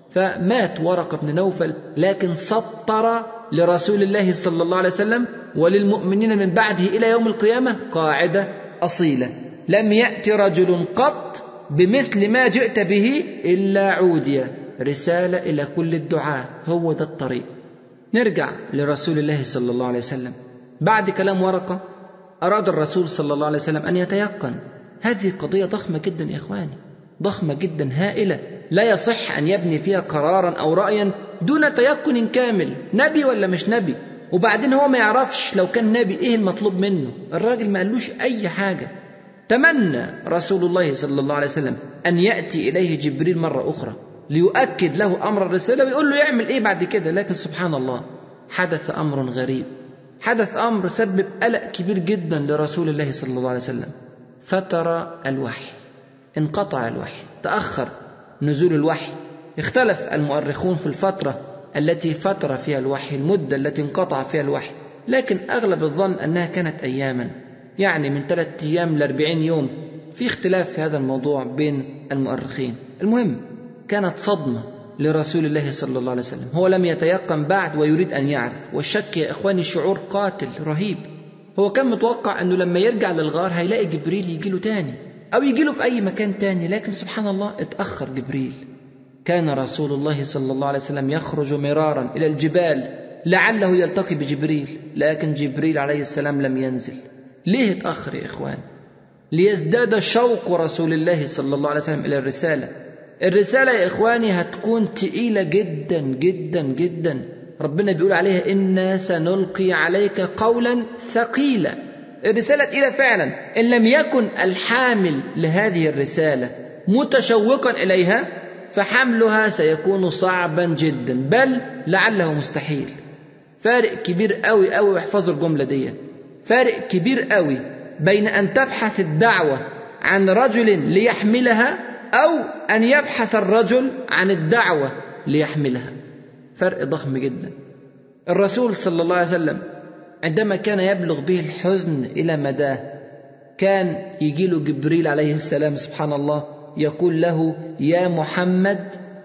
فمات ورقة بن نوفل لكن سطر لرسول الله صلى الله عليه وسلم وللمؤمنين من بعده إلى يوم القيامة قاعدة أصيلة لم يأتي رجل قط بمثل ما جئت به إلا عودي رسالة إلى كل الدعاة هو ده الطريق نرجع لرسول الله صلى الله عليه وسلم بعد كلام ورقة أراد الرسول صلى الله عليه وسلم أن يتيقن هذه قضية ضخمة جدا يا إخواني ضخمة جدا هائلة لا يصح أن يبني فيها قرارا أو رأيا دون تيقن كامل نبي ولا مش نبي وبعدين هو ما يعرفش لو كان نبي ايه المطلوب منه الراجل ما قالوش اي حاجه تمنى رسول الله صلى الله عليه وسلم ان ياتي اليه جبريل مره اخرى ليؤكد له امر الرساله ويقول له يعمل ايه بعد كده لكن سبحان الله حدث امر غريب حدث امر سبب قلق كبير جدا لرسول الله صلى الله عليه وسلم فتر الوحي انقطع الوحي تاخر نزول الوحي اختلف المؤرخون في الفتره التي فتر فيها الوحي المده التي انقطع فيها الوحي لكن اغلب الظن انها كانت اياما يعني من ثلاثة ايام لاربعين يوم في اختلاف في هذا الموضوع بين المؤرخين المهم كانت صدمه لرسول الله صلى الله عليه وسلم هو لم يتيقن بعد ويريد ان يعرف والشك يا اخواني شعور قاتل رهيب هو كان متوقع انه لما يرجع للغار هيلاقي جبريل يجي له تاني او يجي له في اي مكان تاني لكن سبحان الله اتاخر جبريل كان رسول الله صلى الله عليه وسلم يخرج مرارا الى الجبال لعله يلتقي بجبريل لكن جبريل عليه السلام لم ينزل ليه اتاخر يا اخوان ليزداد شوق رسول الله صلى الله عليه وسلم الى الرساله الرساله يا اخواني هتكون تقيله جدا جدا جدا ربنا بيقول عليها انا سنلقي عليك قولا ثقيلا الرساله تقيله فعلا ان لم يكن الحامل لهذه الرساله متشوقا اليها فحملها سيكون صعبا جدا بل لعله مستحيل فارق كبير قوي قوي واحفظوا الجمله دي فارق كبير قوي بين ان تبحث الدعوه عن رجل ليحملها او ان يبحث الرجل عن الدعوه ليحملها فرق ضخم جدا الرسول صلى الله عليه وسلم عندما كان يبلغ به الحزن الى مداه كان يجيله جبريل عليه السلام سبحان الله يقول له يا محمد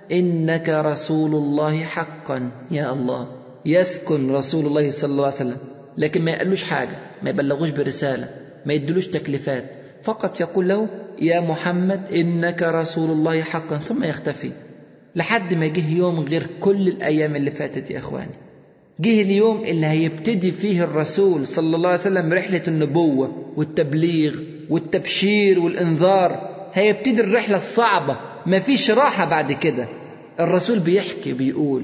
انك رسول الله حقا يا الله يسكن رسول الله صلى الله عليه وسلم لكن ما يقلوش حاجه ما يبلغوش برساله ما يدلوش تكليفات فقط يقول له يا محمد انك رسول الله حقا ثم يختفي لحد ما جه يوم غير كل الايام اللي فاتت يا اخواني جه اليوم اللي هيبتدي فيه الرسول صلى الله عليه وسلم رحله النبوه والتبليغ والتبشير والانذار هيبتدي الرحلة الصعبة مفيش راحة بعد كده الرسول بيحكي بيقول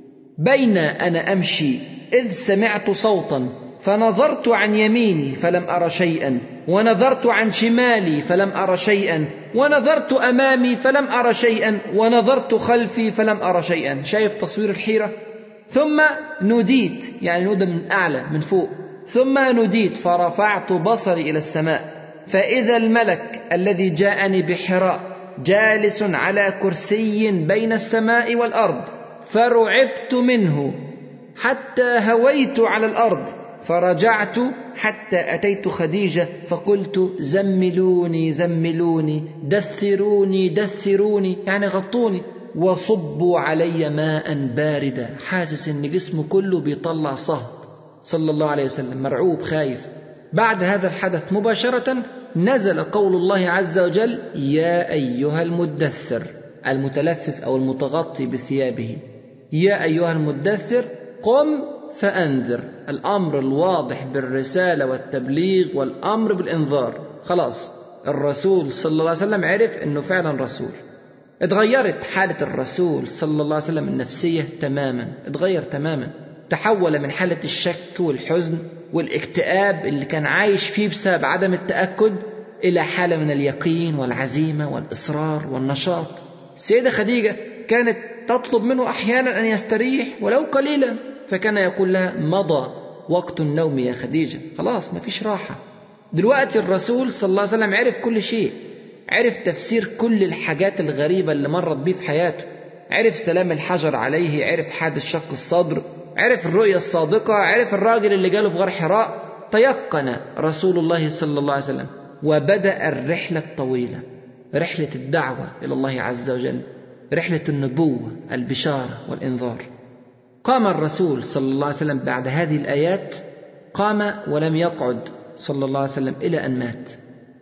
بين أنا أمشي إذ سمعت صوتا فنظرت عن يميني فلم أرى شيئا ونظرت عن شمالي فلم أرى شيئا ونظرت أمامي فلم أرى شيئا ونظرت خلفي فلم أرى شيئا شايف تصوير الحيرة ثم نوديت يعني نودى من أعلى من فوق ثم نوديت فرفعت بصري إلى السماء فإذا الملك الذي جاءني بحراء جالس على كرسي بين السماء والأرض فرعبت منه حتى هويت على الأرض فرجعت حتى أتيت خديجة فقلت زملوني زملوني دثروني دثروني يعني غطوني وصبوا علي ماء باردا حاسس ان جسمه كله بيطلع صهد صلى الله عليه وسلم مرعوب خايف بعد هذا الحدث مباشرة نزل قول الله عز وجل يا أيها المدثر المتلفف أو المتغطي بثيابه يا أيها المدثر قم فأنذر الأمر الواضح بالرسالة والتبليغ والأمر بالإنذار خلاص الرسول صلى الله عليه وسلم عرف أنه فعلا رسول اتغيرت حالة الرسول صلى الله عليه وسلم النفسية تماما اتغير تماما تحول من حالة الشك والحزن والاكتئاب اللي كان عايش فيه بسبب عدم التأكد إلى حالة من اليقين والعزيمة والإصرار والنشاط السيدة خديجة كانت تطلب منه أحيانا أن يستريح ولو قليلا فكان يقول لها مضى وقت النوم يا خديجة خلاص مفيش راحة دلوقتي الرسول صلى الله عليه وسلم عرف كل شيء عرف تفسير كل الحاجات الغريبة اللي مرت بيه في حياته عرف سلام الحجر عليه عرف حادث شق الصدر عرف الرؤية الصادقة عرف الراجل اللي جاله في غار حراء تيقن رسول الله صلى الله عليه وسلم وبدأ الرحلة الطويلة رحلة الدعوة إلى الله عز وجل رحلة النبوة البشارة والإنذار قام الرسول صلى الله عليه وسلم بعد هذه الآيات قام ولم يقعد صلى الله عليه وسلم إلى أن مات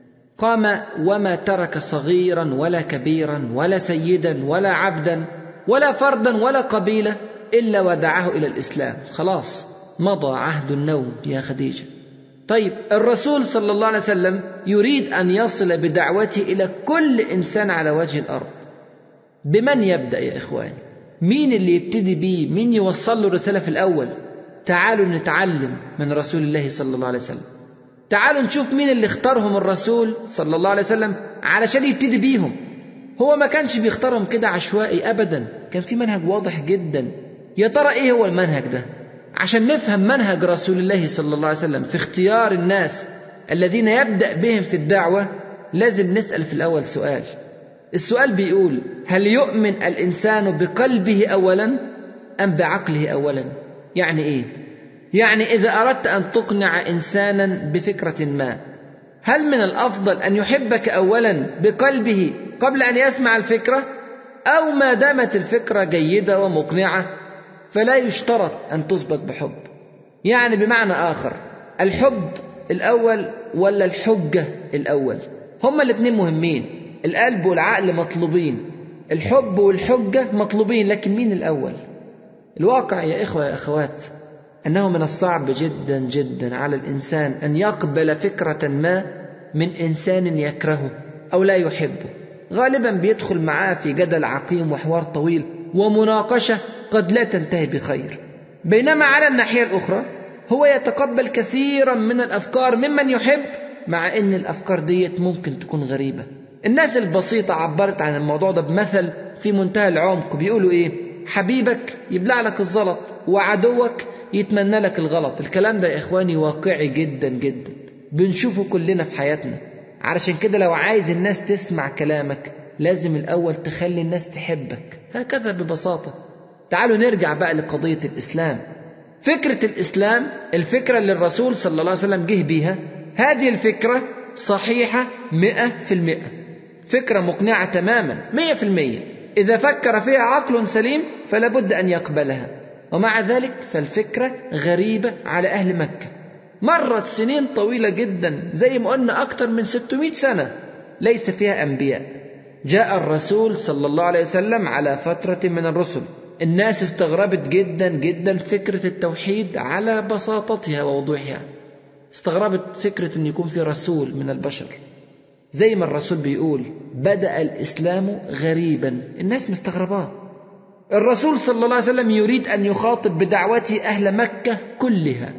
قام وما ترك صغيرا ولا كبيرا ولا سيدا ولا عبدا ولا فردا ولا قبيله الا ودعاه الى الاسلام خلاص مضى عهد النوم يا خديجه طيب الرسول صلى الله عليه وسلم يريد ان يصل بدعوته الى كل انسان على وجه الارض بمن يبدا يا اخواني مين اللي يبتدي بيه مين يوصل له الرساله في الاول تعالوا نتعلم من رسول الله صلى الله عليه وسلم تعالوا نشوف مين اللي اختارهم الرسول صلى الله عليه وسلم علشان يبتدي بيهم هو ما كانش بيختارهم كده عشوائي ابدا كان في منهج واضح جدا يا ترى ايه هو المنهج ده عشان نفهم منهج رسول الله صلى الله عليه وسلم في اختيار الناس الذين يبدا بهم في الدعوه لازم نسال في الاول سؤال السؤال بيقول هل يؤمن الانسان بقلبه اولا ام بعقله اولا يعني ايه يعني اذا اردت ان تقنع انسانا بفكره ما هل من الافضل ان يحبك اولا بقلبه قبل ان يسمع الفكره او ما دامت الفكره جيده ومقنعه فلا يشترط ان تسبق بحب يعني بمعنى اخر الحب الاول ولا الحجه الاول هما الاثنين مهمين القلب والعقل مطلوبين الحب والحجه مطلوبين لكن مين الاول الواقع يا اخوه يا اخوات انه من الصعب جدا جدا على الانسان ان يقبل فكره ما من انسان يكرهه او لا يحبه غالبا بيدخل معاه في جدل عقيم وحوار طويل ومناقشه قد لا تنتهي بخير بينما على الناحيه الاخرى هو يتقبل كثيرا من الافكار ممن يحب مع ان الافكار ديت ممكن تكون غريبه الناس البسيطه عبرت عن الموضوع ده بمثل في منتهى العمق بيقولوا ايه حبيبك يبلع لك الزلط وعدوك يتمنى لك الغلط الكلام ده يا إخواني واقعي جدا جدا بنشوفه كلنا في حياتنا علشان كده لو عايز الناس تسمع كلامك لازم الأول تخلي الناس تحبك هكذا ببساطة تعالوا نرجع بقى لقضية الإسلام فكرة الإسلام الفكرة اللي الرسول صلى الله عليه وسلم جه بيها هذه الفكرة صحيحة مئة في المئة فكرة مقنعة تماما مئة في المئة إذا فكر فيها عقل سليم فلا بد أن يقبلها ومع ذلك فالفكرة غريبة على أهل مكة مرت سنين طويلة جدا زي ما قلنا أكثر من 600 سنة ليس فيها أنبياء جاء الرسول صلى الله عليه وسلم على فترة من الرسل الناس استغربت جدا جدا فكرة التوحيد على بساطتها ووضوحها استغربت فكرة أن يكون في رسول من البشر زي ما الرسول بيقول بدأ الإسلام غريبا الناس مستغرباه الرسول صلى الله عليه وسلم يريد ان يخاطب بدعوته اهل مكه كلها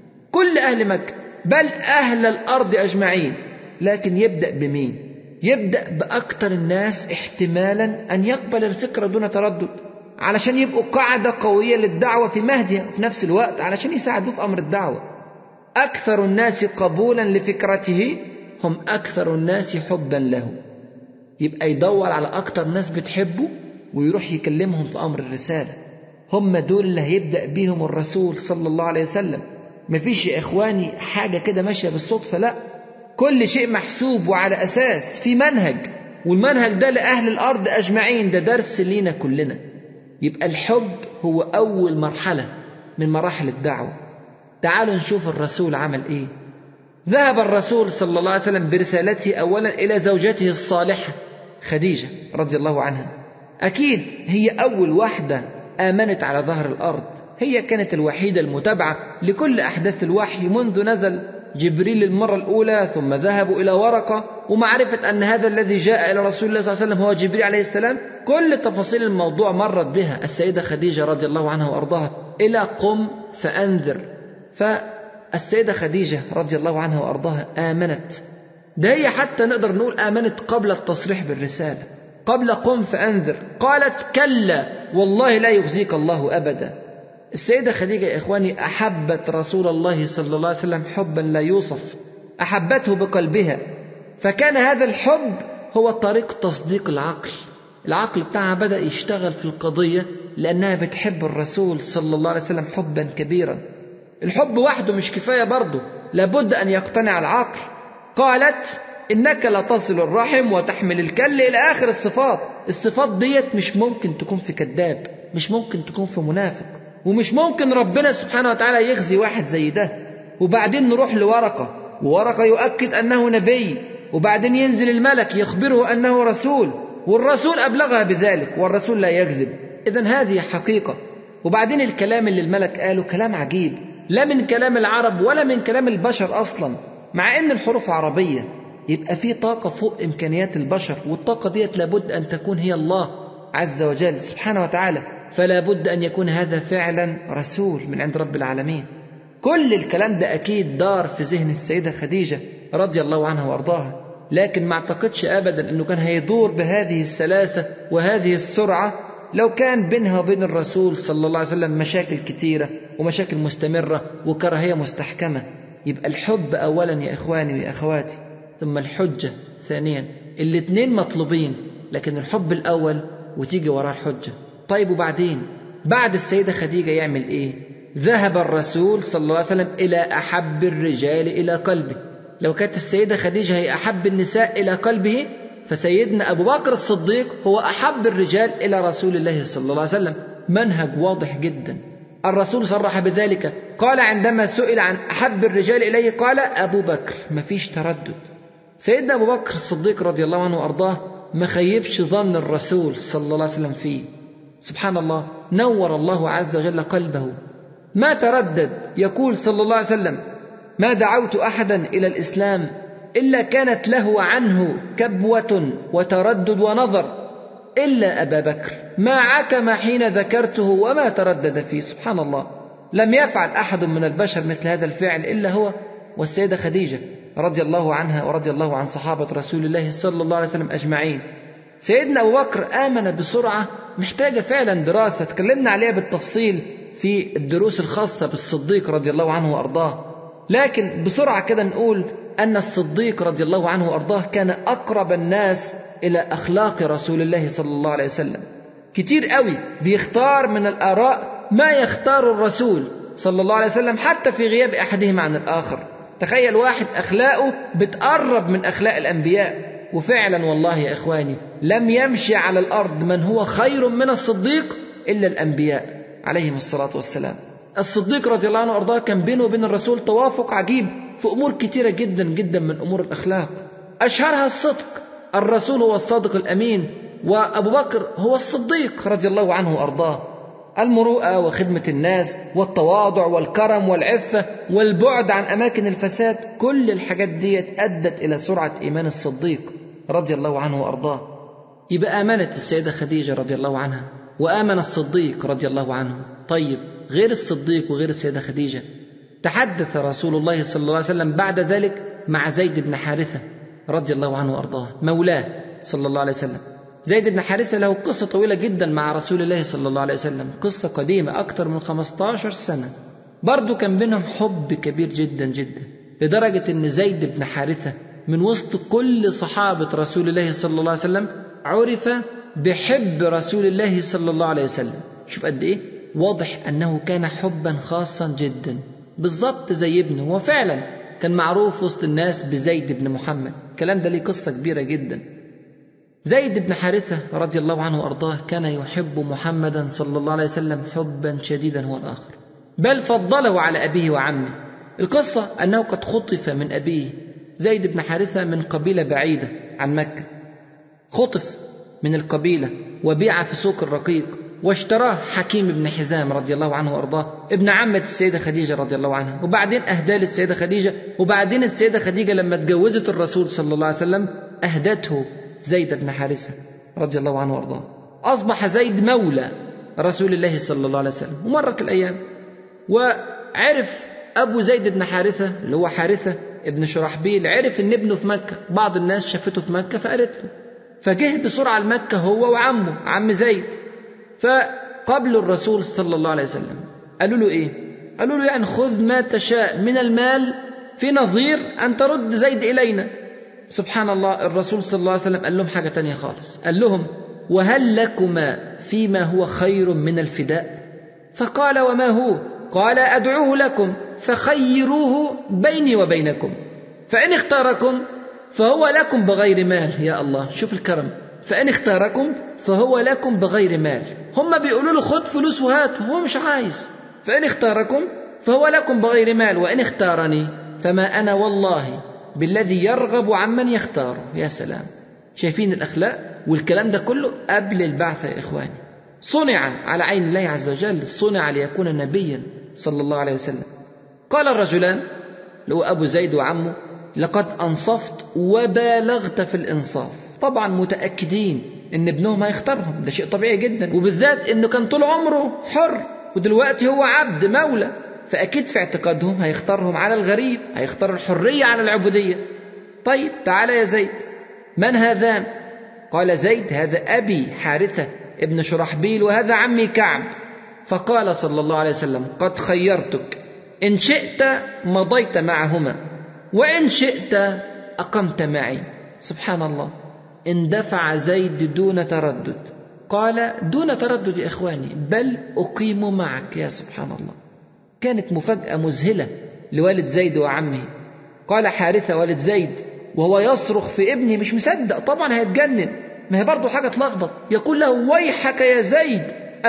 كل اهل مكه بل اهل الارض اجمعين لكن يبدا بمين يبدا باكثر الناس احتمالا ان يقبل الفكره دون تردد علشان يبقوا قاعده قويه للدعوه في مهدها وفي نفس الوقت علشان يساعدوه في امر الدعوه اكثر الناس قبولا لفكرته هم اكثر الناس حبا له يبقى يدور على اكثر ناس بتحبه ويروح يكلمهم في امر الرساله هم دول اللي هيبدا بيهم الرسول صلى الله عليه وسلم مفيش يا اخواني حاجه كده ماشيه بالصدفه لا كل شيء محسوب وعلى اساس في منهج والمنهج ده لاهل الارض اجمعين ده درس لينا كلنا يبقى الحب هو اول مرحله من مراحل الدعوه تعالوا نشوف الرسول عمل ايه ذهب الرسول صلى الله عليه وسلم برسالته اولا الى زوجته الصالحه خديجه رضي الله عنها أكيد هي أول واحدة آمنت على ظهر الأرض هي كانت الوحيدة المتابعة لكل أحداث الوحي منذ نزل جبريل المرة الأولى ثم ذهبوا إلى ورقة ومعرفة أن هذا الذي جاء إلى رسول الله صلى الله عليه وسلم هو جبريل عليه السلام كل تفاصيل الموضوع مرت بها السيدة خديجة رضي الله عنها وأرضاها إلى قم فأنذر فالسيدة خديجة رضي الله عنها وأرضاها آمنت ده هي حتى نقدر نقول آمنت قبل التصريح بالرسالة قبل قم فأنذر قالت كلا والله لا يخزيك الله أبدا السيدة خديجة يا إخواني أحبت رسول الله صلى الله عليه وسلم حبا لا يوصف أحبته بقلبها فكان هذا الحب هو طريق تصديق العقل العقل بتاعها بدأ يشتغل في القضية لأنها بتحب الرسول صلى الله عليه وسلم حبا كبيرا الحب وحده مش كفاية برضه لابد أن يقتنع العقل قالت إنك لتصل الرحم وتحمل الكل إلى آخر الصفات الصفات ديت مش ممكن تكون في كذاب مش ممكن تكون في منافق ومش ممكن ربنا سبحانه وتعالى يخزي واحد زي ده وبعدين نروح لورقة وورقة يؤكد أنه نبي وبعدين ينزل الملك يخبره أنه رسول والرسول أبلغها بذلك والرسول لا يكذب إذا هذه حقيقة وبعدين الكلام اللي الملك قاله كلام عجيب لا من كلام العرب ولا من كلام البشر أصلا مع أن الحروف عربية يبقى في طاقة فوق إمكانيات البشر والطاقة ديت لابد أن تكون هي الله عز وجل سبحانه وتعالى فلا بد أن يكون هذا فعلا رسول من عند رب العالمين كل الكلام ده أكيد دار في ذهن السيدة خديجة رضي الله عنها وأرضاها لكن ما اعتقدش أبدا أنه كان هيدور بهذه السلاسة وهذه السرعة لو كان بينها وبين الرسول صلى الله عليه وسلم مشاكل كتيرة ومشاكل مستمرة وكراهية مستحكمة يبقى الحب أولا يا إخواني ويا أخواتي ثم الحجة ثانيا الاثنين مطلوبين لكن الحب الأول وتيجي وراه الحجة طيب وبعدين بعد السيدة خديجة يعمل إيه ذهب الرسول صلى الله عليه وسلم إلى أحب الرجال إلى قلبه لو كانت السيدة خديجة هي أحب النساء إلى قلبه فسيدنا أبو بكر الصديق هو أحب الرجال إلى رسول الله صلى الله عليه وسلم منهج واضح جدا الرسول صرح بذلك قال عندما سئل عن أحب الرجال إليه قال أبو بكر ما فيش تردد سيدنا أبو بكر الصديق رضي الله عنه وأرضاه ما خيبش ظن الرسول صلى الله عليه وسلم فيه سبحان الله نور الله عز وجل قلبه ما تردد يقول صلى الله عليه وسلم ما دعوت أحدا إلى الإسلام إلا كانت له عنه كبوة وتردد ونظر إلا أبا بكر ما عكم حين ذكرته وما تردد فيه سبحان الله لم يفعل أحد من البشر مثل هذا الفعل إلا هو والسيدة خديجة رضي الله عنها ورضي الله عن صحابة رسول الله صلى الله عليه وسلم أجمعين سيدنا أبو بكر آمن بسرعة محتاجة فعلا دراسة تكلمنا عليها بالتفصيل في الدروس الخاصة بالصديق رضي الله عنه وأرضاه لكن بسرعة كده نقول أن الصديق رضي الله عنه وأرضاه كان أقرب الناس إلى أخلاق رسول الله صلى الله عليه وسلم كتير قوي بيختار من الآراء ما يختار الرسول صلى الله عليه وسلم حتى في غياب أحدهم عن الآخر تخيل واحد أخلاقه بتقرب من أخلاق الأنبياء وفعلا والله يا إخواني لم يمشي على الأرض من هو خير من الصديق إلا الأنبياء عليهم الصلاة والسلام الصديق رضي الله عنه وأرضاه كان بينه وبين الرسول توافق عجيب في أمور كتيرة جدا جدا من أمور الأخلاق أشهرها الصدق الرسول هو الصادق الأمين وأبو بكر هو الصديق رضي الله عنه وأرضاه المروءة وخدمة الناس والتواضع والكرم والعفة والبعد عن أماكن الفساد كل الحاجات ديت أدت إلى سرعة إيمان الصديق رضي الله عنه وأرضاه يبقى آمنت السيدة خديجة رضي الله عنها وآمن الصديق رضي الله عنه طيب غير الصديق وغير السيدة خديجة تحدث رسول الله صلى الله عليه وسلم بعد ذلك مع زيد بن حارثة رضي الله عنه وأرضاه مولاه صلى الله عليه وسلم زيد بن حارثة له قصة طويلة جدا مع رسول الله صلى الله عليه وسلم قصة قديمة أكثر من 15 سنة برضه كان بينهم حب كبير جدا جدا لدرجة أن زيد بن حارثة من وسط كل صحابة رسول الله صلى الله عليه وسلم عرف بحب رسول الله صلى الله عليه وسلم شوف قد إيه واضح أنه كان حبا خاصا جدا بالضبط زي ابنه وفعلا كان معروف وسط الناس بزيد بن محمد الكلام ده ليه قصة كبيرة جدا زيد بن حارثة رضي الله عنه وأرضاه كان يحب محمدا صلى الله عليه وسلم حبا شديدا هو الآخر بل فضله على أبيه وعمه القصة أنه قد خطف من أبيه زيد بن حارثة من قبيلة بعيدة عن مكة خطف من القبيلة وبيع في سوق الرقيق واشتراه حكيم بن حزام رضي الله عنه وارضاه ابن عمة السيدة خديجة رضي الله عنها وبعدين أهداه للسيدة خديجة وبعدين السيدة خديجة لما اتجوزت الرسول صلى الله عليه وسلم أهدته زيد بن حارثة رضي الله عنه وارضاه أصبح زيد مولى رسول الله صلى الله عليه وسلم ومرت الأيام وعرف أبو زيد بن حارثة اللي هو حارثة ابن شرحبيل عرف إن ابنه في مكة بعض الناس شافته في مكة فقالت له فجه بسرعة لمكة هو وعمه عم زيد فقبل الرسول صلى الله عليه وسلم قالوا له إيه قالوا له يعني خذ ما تشاء من المال في نظير أن ترد زيد إلينا سبحان الله الرسول صلى الله عليه وسلم قال لهم حاجة تانية خالص قال لهم وهل لكما فيما هو خير من الفداء فقال وما هو قال أدعوه لكم فخيروه بيني وبينكم فإن اختاركم فهو لكم بغير مال يا الله شوف الكرم فإن اختاركم فهو لكم بغير مال هم بيقولوا له خد فلوس وهات هو مش عايز فإن اختاركم فهو لكم بغير مال وإن اختارني فما أنا والله بالذي يرغب عمن يختاره يا سلام شايفين الأخلاق والكلام ده كله قبل البعث يا إخواني صنع على عين الله عز وجل صنع ليكون نبيا صلى الله عليه وسلم قال الرجلان اللي هو أبو زيد وعمه لقد أنصفت وبالغت في الإنصاف طبعا متأكدين إن ابنهم هيختارهم ده شيء طبيعي جدا وبالذات إنه كان طول عمره حر ودلوقتي هو عبد مولى فأكيد في اعتقادهم هيختارهم على الغريب هيختار الحرية على العبودية طيب تعال يا زيد من هذان قال زيد هذا أبي حارثة ابن شرحبيل وهذا عمي كعب فقال صلى الله عليه وسلم قد خيرتك إن شئت مضيت معهما وإن شئت أقمت معي سبحان الله اندفع زيد دون تردد قال دون تردد يا إخواني بل أقيم معك يا سبحان الله كانت مفاجأة مذهلة لوالد زيد وعمه قال حارثة والد زيد وهو يصرخ في ابنه مش مصدق طبعا هيتجنن ما هي برضه حاجة تلخبط يقول له ويحك يا زيد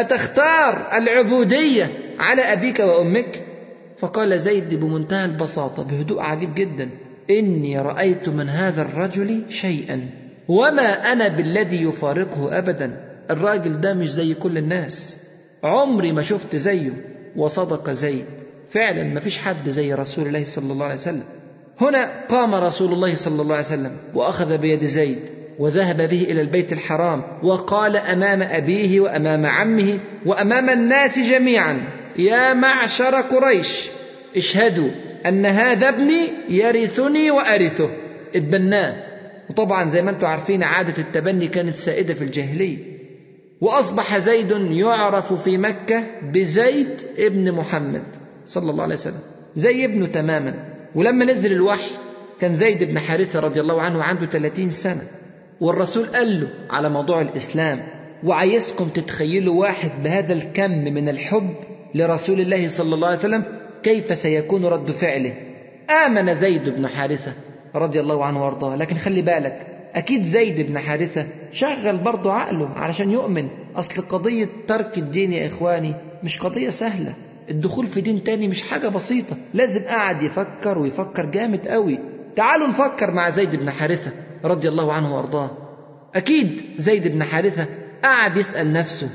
أتختار العبودية على أبيك وأمك فقال زيد بمنتهى البساطة بهدوء عجيب جدا إني رأيت من هذا الرجل شيئا وما أنا بالذي يفارقه أبدا الراجل ده مش زي كل الناس عمري ما شفت زيه وصدق زيد فعلا ما فيش حد زي رسول الله صلى الله عليه وسلم هنا قام رسول الله صلى الله عليه وسلم وأخذ بيد زيد وذهب به إلى البيت الحرام وقال أمام أبيه وأمام عمه وأمام الناس جميعا يا معشر قريش اشهدوا أن هذا ابني يرثني وأرثه اتبناه وطبعا زي ما انتم عارفين عادة التبني كانت سائدة في الجاهلية وأصبح زيد يعرف في مكة بزيد ابن محمد صلى الله عليه وسلم زي ابنه تماما ولما نزل الوحي كان زيد بن حارثة رضي الله عنه عنده 30 سنة والرسول قال له على موضوع الإسلام وعايزكم تتخيلوا واحد بهذا الكم من الحب لرسول الله صلى الله عليه وسلم كيف سيكون رد فعله آمن زيد بن حارثة رضي الله عنه وارضاه لكن خلي بالك أكيد زيد بن حارثة شغل برضه عقله علشان يؤمن أصل قضية ترك الدين يا إخواني مش قضية سهلة الدخول في دين تاني مش حاجة بسيطة لازم قاعد يفكر ويفكر جامد قوي تعالوا نفكر مع زيد بن حارثة رضي الله عنه وارضاه أكيد زيد بن حارثة قعد يسأل نفسه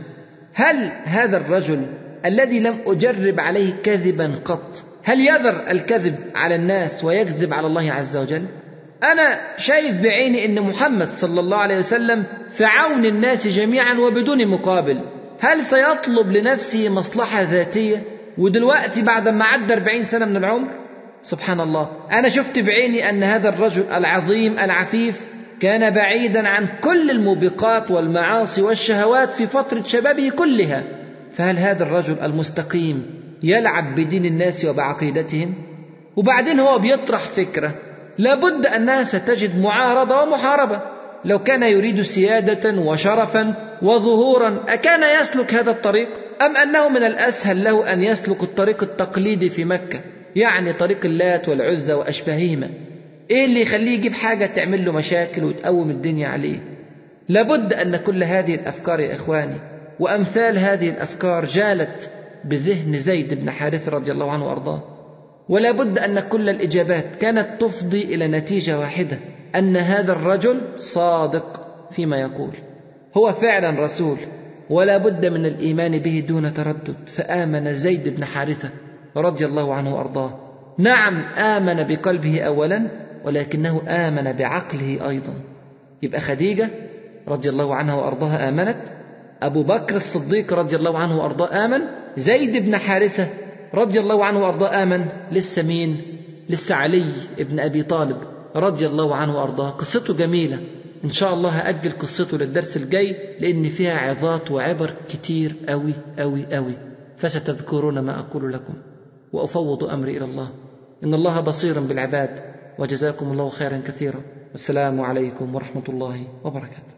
هل هذا الرجل الذي لم أجرب عليه كذبا قط هل يذر الكذب على الناس ويكذب على الله عز وجل أنا شايف بعيني أن محمد صلى الله عليه وسلم في عون الناس جميعا وبدون مقابل هل سيطلب لنفسه مصلحة ذاتية ودلوقتي بعد ما عدى 40 سنة من العمر سبحان الله أنا شفت بعيني أن هذا الرجل العظيم العفيف كان بعيدا عن كل الموبقات والمعاصي والشهوات في فترة شبابه كلها فهل هذا الرجل المستقيم يلعب بدين الناس وبعقيدتهم وبعدين هو بيطرح فكرة لابد أنها ستجد معارضة ومحاربة لو كان يريد سيادة وشرفا وظهورا أكان يسلك هذا الطريق أم أنه من الأسهل له أن يسلك الطريق التقليدي في مكة يعني طريق اللات والعزى وأشباههما إيه اللي يخليه يجيب حاجة تعمل له مشاكل وتقوم الدنيا عليه لابد أن كل هذه الأفكار يا إخواني وأمثال هذه الأفكار جالت بذهن زيد بن حارث رضي الله عنه وأرضاه ولا بد أن كل الإجابات كانت تفضي إلى نتيجة واحدة أن هذا الرجل صادق فيما يقول هو فعلا رسول ولا بد من الإيمان به دون تردد فآمن زيد بن حارثة رضي الله عنه وأرضاه نعم آمن بقلبه أولا ولكنه آمن بعقله أيضا يبقى خديجة رضي الله عنها وأرضاها آمنت أبو بكر الصديق رضي الله عنه وأرضاه آمن زيد بن حارثة رضي الله عنه وأرضاه آمن لسه مين لسه علي ابن أبي طالب رضي الله عنه وأرضاه قصته جميلة إن شاء الله هأجل قصته للدرس الجاي لأن فيها عظات وعبر كتير أوي أوي أوي فستذكرون ما أقول لكم وأفوض أمري إلى الله إن الله بصير بالعباد وجزاكم الله خيرا كثيرا والسلام عليكم ورحمة الله وبركاته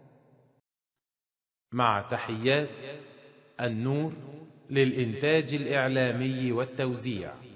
مع تحيات النور للإنتاج الإعلامي والتوزيع